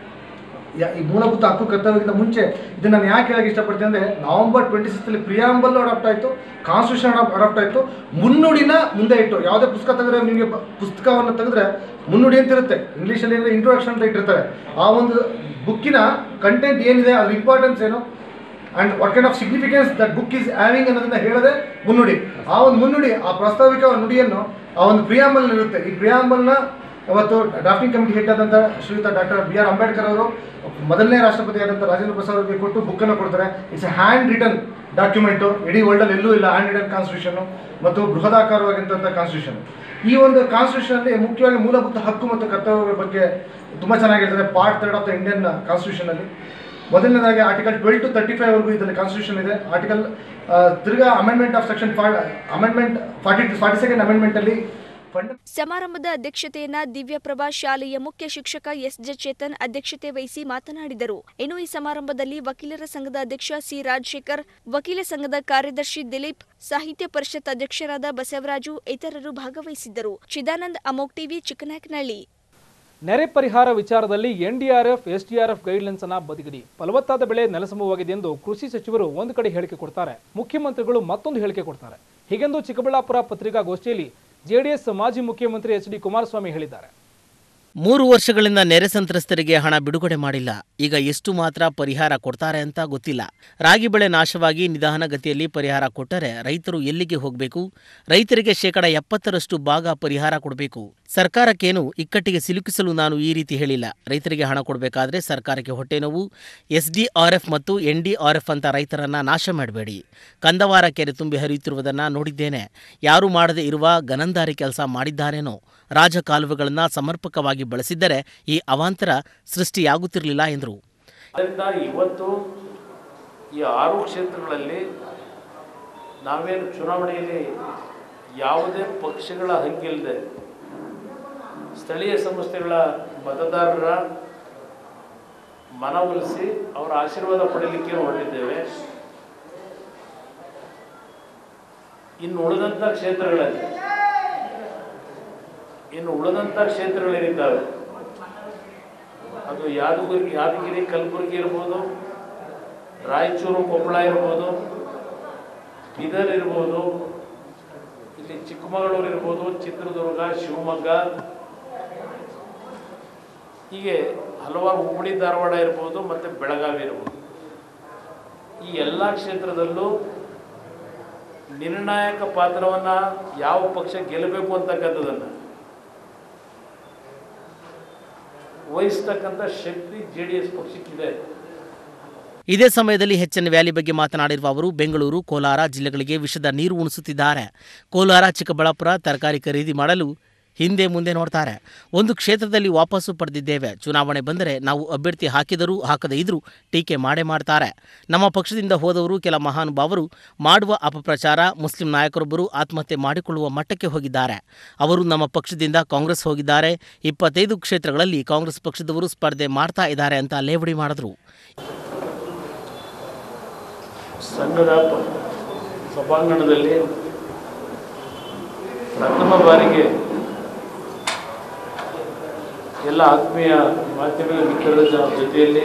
ಯಾ- ಈ ಮೂಲಭೂತ ಹಕ್ಕು ಕರ್ತವ್ಯಕ್ಕಿಂತ ಮುಂಚೆ ಇದನ್ನ ನಾನು ಯಾಕೆ ಹೇಳಕ್ಕೆ ಇಷ್ಟಪಡ್ತೀನಿ ಅಂದರೆ ನವೆಂಬರ್ ಟ್ವೆಂಟಿ ಸಿಕ್ಸ್ತಲ್ಲಿ ಪ್ರಿಯಾಂಬಲ್ ಅಡಾಪ್ಟ್ ಆಯಿತು ಕಾನ್ಸ್ಟಿಟ್ಯೂಷನ್ ಅಡಾಪ್ಟ್ ಆಯಿತು ಮುನ್ನುಡಿನ ಮುಂದೆ ಇಟ್ಟು ಯಾವುದೇ ಪುಸ್ತಕ ತೆಗೆದ್ರೆ ನಿಮಗೆ ಬ- ಪುಸ್ತಕವನ್ನು ತೆಗೆದ್ರೆ ಮುನ್ನುಡಿ ಅಂತ ಇರುತ್ತೆ ಇಂಗ್ಲೀಷಲ್ಲಿ ಏನಿದೆ ಇಂಟ್ರೊಡಕ್ಷನ್ ಅಂತ ಇಟ್ಟಿರ್ತಾರೆ ಆ ಒಂದು ಬುಕ್ಕಿನ ಕಂಟೆಂಟ್ ಏನಿದೆ ಅದ್ರ ಇಂಪಾರ್ಟೆನ್ಸ್ ಏನು and what kind of significance that book is having ಅನ್ನೋದನ್ನ ಹೇಳದೆ ಮುನ್ನುಡಿ ಆ ಒಂದು ಮುನ್ನುಡಿ ಆ ಪ್ರಸ್ತಾವಿಕ ನುಡಿಯನ್ನು ಆ ಒಂದು ಪ್ರಿಯಾಂಬಲ್ ಇರುತ್ತೆ ಈ ಪ್ರಿಯಾಂಬಲ್ನ ಅವತ್ತು ಡ್ರಾಫ್ಟಿಂಗ್ ಕಮಿಟಿ ಹೆಡ್ ಆದಂಥ ಶ್ರೀಯುತ ಡಾಕ್ಟರ್ ಬಿ ಆರ್ ಅಂಬೇಡ್ಕರ್ ಅವರು ಮೊದಲನೇ ರಾಷ್ಟ್ರಪತಿ ಆದಂಥ ರಾಜೇಂದ್ರ ಪ್ರಸಾದ್ ಅವರಿಗೆ ಕೊಟ್ಟು ಬುಕ್ಕನ್ನು ಕೊಡ್ತಾರೆ it's a hand written document ಇಡೀ ವರ್ಲ್ಡಲ್ಲಿ ಎಲ್ಲೂ ಇಲ್ಲ ಹ್ಯಾಂಡ್ ರಿಟನ್ ಕಾನ್ಸ್ಟಿಟ್ಯೂಷನ್ ಮತ್ತು ಬೃಹದಾಕಾರವಾಗಿದ್ದಂಥ ಕಾನ್ಸ್ಟಿಟ್ಯೂಷನ್ ಈ ಒಂದು ಕಾನ್ಸ್ಟಿಟ್ಯೂಷನಲ್ಲಿ ಮುಖ್ಯವಾಗಿ ಮೂಲಭೂತ ಹಕ್ಕು ಮತ್ತು ಕರ್ತವ್ಯಗಳ ಬಗ್ಗೆ ತುಂಬ ಚೆನ್ನಾಗಿ ಹೇಳ್ತಾರೆ part third of the Indian ಕಾನ್ಸ್ಟಿಟ್ಯೂಷನಲ್ಲಿ ಮೊದಲನೇದಾಗಿ article twelve to thirty five ವರೆಗೂ ಇದರಲ್ಲಿ ಕಾನ್ಸ್ಟಿಟ್ಯೂಷನ್ ಇದೆ ಆರ್ಟಿಕಲ್ ತಿರ್ಗಾ ಅಮೆಂಡ್ಮೆಂಟ್ ಆಫ್ ಸೆಕ್ಷನ್ ಫಾ ಅಮೆಂಡ್ಮೆಂಟ್ ಫಾರ್ಟಿ ಫಾರ್ಟಿ ಸೆಕೆಂಡ್ ಅಮೆಂಡ್ಮೆಂಟಲ್ಲಿ ಫಂಡ ಸಮಾರಂಭದ ಅಧ್ಯಕ್ಷತೆಯನ್ನ ದಿವ್ಯಪ್ರಭಾ ಶಾಲೆಯ ಮುಖ್ಯ ಶಿಕ್ಷಕ ಎಸ್ ಜೆ ಚೇತನ್ ಅಧ್ಯಕ್ಷತೆ ವಹಿಸಿ ಮಾತನಾಡಿದರು ಇನ್ನು ಈ ಸಮಾರಂಭದಲ್ಲಿ ವಕೀಲರ ಸಂಘದ ಅಧ್ಯಕ್ಷ ಸಿ ರಾಜಶೇಖರ್ ವಕೀಲ ಸಂಘದ ಕಾರ್ಯದರ್ಶಿ ದಿಲೀಪ್ ಸಾಹಿತ್ಯ ಪರಿಷತ್ ಅಧ್ಯಕ್ಷರಾದ ಬಸವರಾಜು ಇತರರು ಭಾಗವಹಿಸಿದ್ದರು ಚಿದಾನಂದ್ ಅಮೋಕ್ ಟಿವಿ ಚಿಕ್ಕನಾಯಕನಹಳ್ಳಿ ನೆರೆ ಪರಿಹಾರ ವಿಚಾರದಲ್ಲಿ ಎನ್ಡಿಆರ್ಎಫ್ ಎಸ್ಡಿಆರ್ಎಫ್ ಗೈಡ್ಲೈನ್ಸ್ ಅನ್ನ ಬದಿಗಿಡಿ ಫಲವತ್ತಾದ ಬೆಳೆ ನೆಲಸಮವಾಗಿದೆ ಎಂದು ಕೃಷಿ ಸಚಿವರು ಒಂದು ಕಡೆ ಹೇಳಿಕೆ ಕೊಡ್ತಾರೆ ಮುಖ್ಯಮಂತ್ರಿಗಳು ಮತ್ತೊಂದು ಹೇಳಿಕೆ ಕೊಡ್ತಾರೆ ಹೀಗೆಂದು ಚಿಕ್ಕಬಳ್ಳಾಪುರ ಪತ್ರಿಕಾಗೋಷ್ಠಿಯಲ್ಲಿ ಜೆಡಿಎಸ್ ಮಾಜಿ ಮುಖ್ಯಮಂತ್ರಿ ಎಚ್ ಡಿ ಕುಮಾರಸ್ವಾಮಿ ಹೇಳಿದ್ದಾರೆ ಮೂರು ವರ್ಷಗಳಿಂದ ನೆರೆ ಸಂತ್ರಸ್ತರಿಗೆ ಹಣ ಬಿಡುಗಡೆ ಮಾಡಿಲ್ಲ ಈಗ ಎಷ್ಟು ಮಾತ್ರ ಪರಿಹಾರ ಕೊಡ್ತಾರೆ ಅಂತ ಗೊತ್ತಿಲ್ಲ ರಾಗಿ ಬೆಳೆ ನಾಶವಾಗಿ ನಿಧಾನಗತಿಯಲ್ಲಿ ಪರಿಹಾರ ಕೊಟ್ಟರೆ ರೈತರು ಎಲ್ಲಿಗೆ ಹೋಗಬೇಕು ರೈತರಿಗೆ ಶೇಕಡ ಎಪ್ಪತ್ತರಷ್ಟು ಭಾಗ ಪರಿಹಾರ ಕೊಡಬೇಕು ಸರ್ಕಾರಕ್ಕೇನು ಇಕ್ಕಟ್ಟಿಗೆ ಸಿಲುಕಿಸಲು ನಾನು ಈ ರೀತಿ ಹೇಳಿಲ್ಲ ರೈತರಿಗೆ ಹಣ ಕೊಡಬೇಕಾದ್ರೆ ಸರ್ಕಾರಕ್ಕೆ ಹೊಟ್ಟೆ ನೋವು ಎಸ್ಡಿಆರ್ಎಫ್ ಮತ್ತು ಎನ್ಡಿಆರ್ಎಫ್ ಅಂತ ರೈತರನ್ನ ನಾಶ ಮಾಡಬೇಡಿ ಕಂದವಾರ ಕೆರೆ ತುಂಬಿ ಹರಿಯುತ್ತಿರುವುದನ್ನು ನೋಡಿದ್ದೇನೆ ಯಾರು ಮಾಡದೇ ಇರುವ ಗನಂದಾರಿ ಕೆಲಸ ಮಾಡಿದ್ದಾರೇನೋ ರಾಜಕಾಲುವೆಗಳನ್ನು ಸಮರ್ಪಕವಾಗಿ ಬಳಸಿದ್ದರೆ ಈ ಅವಾಂತರ ಸೃಷ್ಟಿಯಾಗುತ್ತಿರಲಿಲ್ಲ ಎಂದರು ಅದರಿಂದ ಇವತ್ತು ಈ ಆರು ಕ್ಷೇತ್ರಗಳಲ್ಲಿ ನಾವೇನು ಚುನಾವಣೆಯಲ್ಲಿ ಯಾವುದೇ ಪಕ್ಷಗಳ ಹಂಗಿಲ್ಲದೆ ಸ್ಥಳೀಯ ಸಂಸ್ಥೆಗಳ ಮತದಾರರ ಮನವೊಲಿಸಿ ಅವರ ಆಶೀರ್ವಾದ ಪಡೆಯಲಿಕ್ಕೆ ಹೊರಟಿದ್ದೇವೆ ಇನ್ನು ಉಳಿದಂಥ ಕ್ಷೇತ್ರಗಳಲ್ಲಿ ಇನ್ನು ಉಳಿದಂಥ ಕ್ಷೇತ್ರಗಳೇನಿದ್ದಾವೆ ಅದು ಯಾದಗಿರಿ ಯಾದಗಿರಿ ಕಲಬುರಗಿ ಇರ್ಬೋದು ರಾಯಚೂರು ಕೊಪ್ಪಳ ಇರ್ಬೋದು ಬೀದರ್ ಇರ್ಬೋದು ಇಲ್ಲಿ ಚಿಕ್ಕಮಗಳೂರು ಇರ್ಬೋದು ಚಿತ್ರದುರ್ಗ ಶಿವಮೊಗ್ಗ ಹೀಗೆ ಹಲವಾರು ಹುಬ್ಬಳ್ಳಿ ಧಾರವಾಡ ಇರ್ಬೋದು ಮತ್ತು ಬೆಳಗಾವಿ ಇರ್ಬೋದು ಈ ಎಲ್ಲ ಕ್ಷೇತ್ರದಲ್ಲೂ ನಿರ್ಣಾಯಕ ಪಾತ್ರವನ್ನು ಯಾವ ಪಕ್ಷ ಗೆಲ್ಲಬೇಕು ಅಂತಕ್ಕಂಥದ್ದನ್ನು ವಹಿಸ್ತಕ್ಕಂಥ ಶಕ್ತಿ ಜೆ ಡಿ ಎಸ್ ಪಕ್ಷಕ್ಕಿದೆ ಇದೇ ಸಮಯದಲ್ಲಿ ಎನ್ ವ್ಯಾಲಿ ಬಗ್ಗೆ ಮಾತನಾಡಿರುವ ಅವರು ಬೆಂಗಳೂರು ಕೋಲಾರ ಜಿಲ್ಲೆಗಳಿಗೆ ವಿಷದ ನೀರು ಉಣಿಸುತ್ತಿದ್ದಾರೆ ಕೋಲಾರ ಚಿಕ್ಕಬಳ್ಳಾಪುರ ತರಕಾರಿ ಖರೀದಿ ಮಾಡಲು ಹಿಂದೆ ಮುಂದೆ ನೋಡ್ತಾರೆ ಒಂದು ಕ್ಷೇತ್ರದಲ್ಲಿ ವಾಪಸ್ಸು ಪಡೆದಿದ್ದೇವೆ ಚುನಾವಣೆ ಬಂದರೆ ನಾವು ಅಭ್ಯರ್ಥಿ ಹಾಕಿದರೂ ಹಾಕದೇ ಇದ್ರೂ ಟೀಕೆ ಮಾಡೇ ಮಾಡ್ತಾರೆ ನಮ್ಮ ಪಕ್ಷದಿಂದ ಹೋದವರು ಕೆಲ ಮಹಾನುಭಾವರು ಮಾಡುವ ಅಪಪ್ರಚಾರ ಮುಸ್ಲಿಂ ನಾಯಕರೊಬ್ಬರು ಆತ್ಮಹತ್ಯೆ ಮಾಡಿಕೊಳ್ಳುವ ಮಟ್ಟಕ್ಕೆ ಹೋಗಿದ್ದಾರೆ ಅವರು ನಮ್ಮ ಪಕ್ಷದಿಂದ ಕಾಂಗ್ರೆಸ್ ಹೋಗಿದ್ದಾರೆ ಇಪ್ಪತ್ತೈದು ಕ್ಷೇತ್ರಗಳಲ್ಲಿ ಕಾಂಗ್ರೆಸ್ ಪಕ್ಷದವರು ಸ್ಪರ್ಧೆ ಮಾಡ್ತಾ ಇದ್ದಾರೆ ಅಂತ ಲೇವಡಿ ಮಾಡಿದ್ರು ಸಂಘದ ಪ- ಸಭಾಂಗಣದಲ್ಲಿ ಪ್ರಥಮ ಬಾರಿಗೆ ಎಲ್ಲ ಆತ್ಮೀಯ ಮಾಧ್ಯಮ ಮಿತ್ರರ ಜ- ಜೊತೆಯಲ್ಲಿ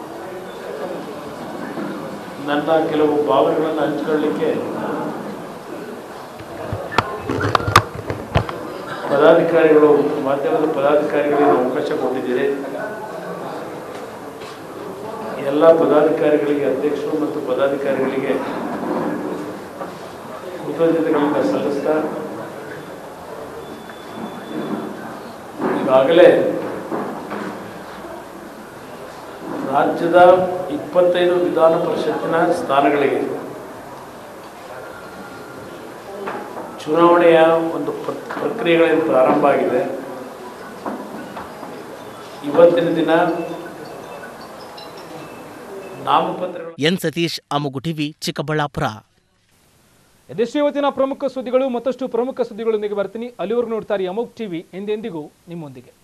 ನನ್ನ ಕೆಲವು ಭಾವನೆಗಳನ್ನು ಹಂಚಿಕೊಳ್ಳಲಿಕ್ಕೆ ಪದಾಧಿಕಾರಿಗಳು ಮಾಧ್ಯಮದ ಪದಾಧಿಕಾರಿಗಳಿಗೆ ಅವಕಾಶ ಕೊಟ್ಟಿದ್ದೀರಿ ಎಲ್ಲ ಪದಾಧಿಕಾರಿಗಳಿಗೆ ಅಧ್ಯಕ್ಷರು ಮತ್ತು ಪದಾಧಿಕಾರಿಗಳಿಗೆ ಕೃತಜ್ಞತೆಗಳನ್ನು ಸಲ್ಲಿಸ್ತಾ ಈಗಾಗಲೇ ರಾಜ್ಯದ ಇಪ್ಪತ್ತೈದು ವಿಧಾನ ಪರಿಷತ್ತಿನ ಸ್ಥಾನಗಳಿಗೆ ಚುನಾವಣೆಯ ಒಂದು ಪ್ರ- ಪ್ರಕ್ರಿಯೆಗಳೇನು ಪ್ರಾರಂಭ ಆಗಿದೆ ಇವತ್ತಿನ ದಿನ ನಾಮಪತ್ರಗಳು ಎನ್ ಸತೀಶ್ ಅಮುಗು ಟಿವಿ ಚಿಕ್ಕಬಳ್ಳಾಪುರ ಇದಿಷ್ಟು ಇವತ್ತಿನ ಪ್ರಮುಖ ಸುದ್ದಿಗಳು ಮತ್ತಷ್ಟು ಪ್ರಮುಖ ಸುದ್ದಿಗಳೊಂದಿಗೆ ಬರ್ತೀನಿ ಅಲ್ಲಿವರೆಗೂ ನೋಡ್ತಾರೆ ಅಮೋಕ್ ಟಿವಿ ಎಂದೆಂದಿಗೂ ನಿಮ್ಮೊಂದಿಗೆ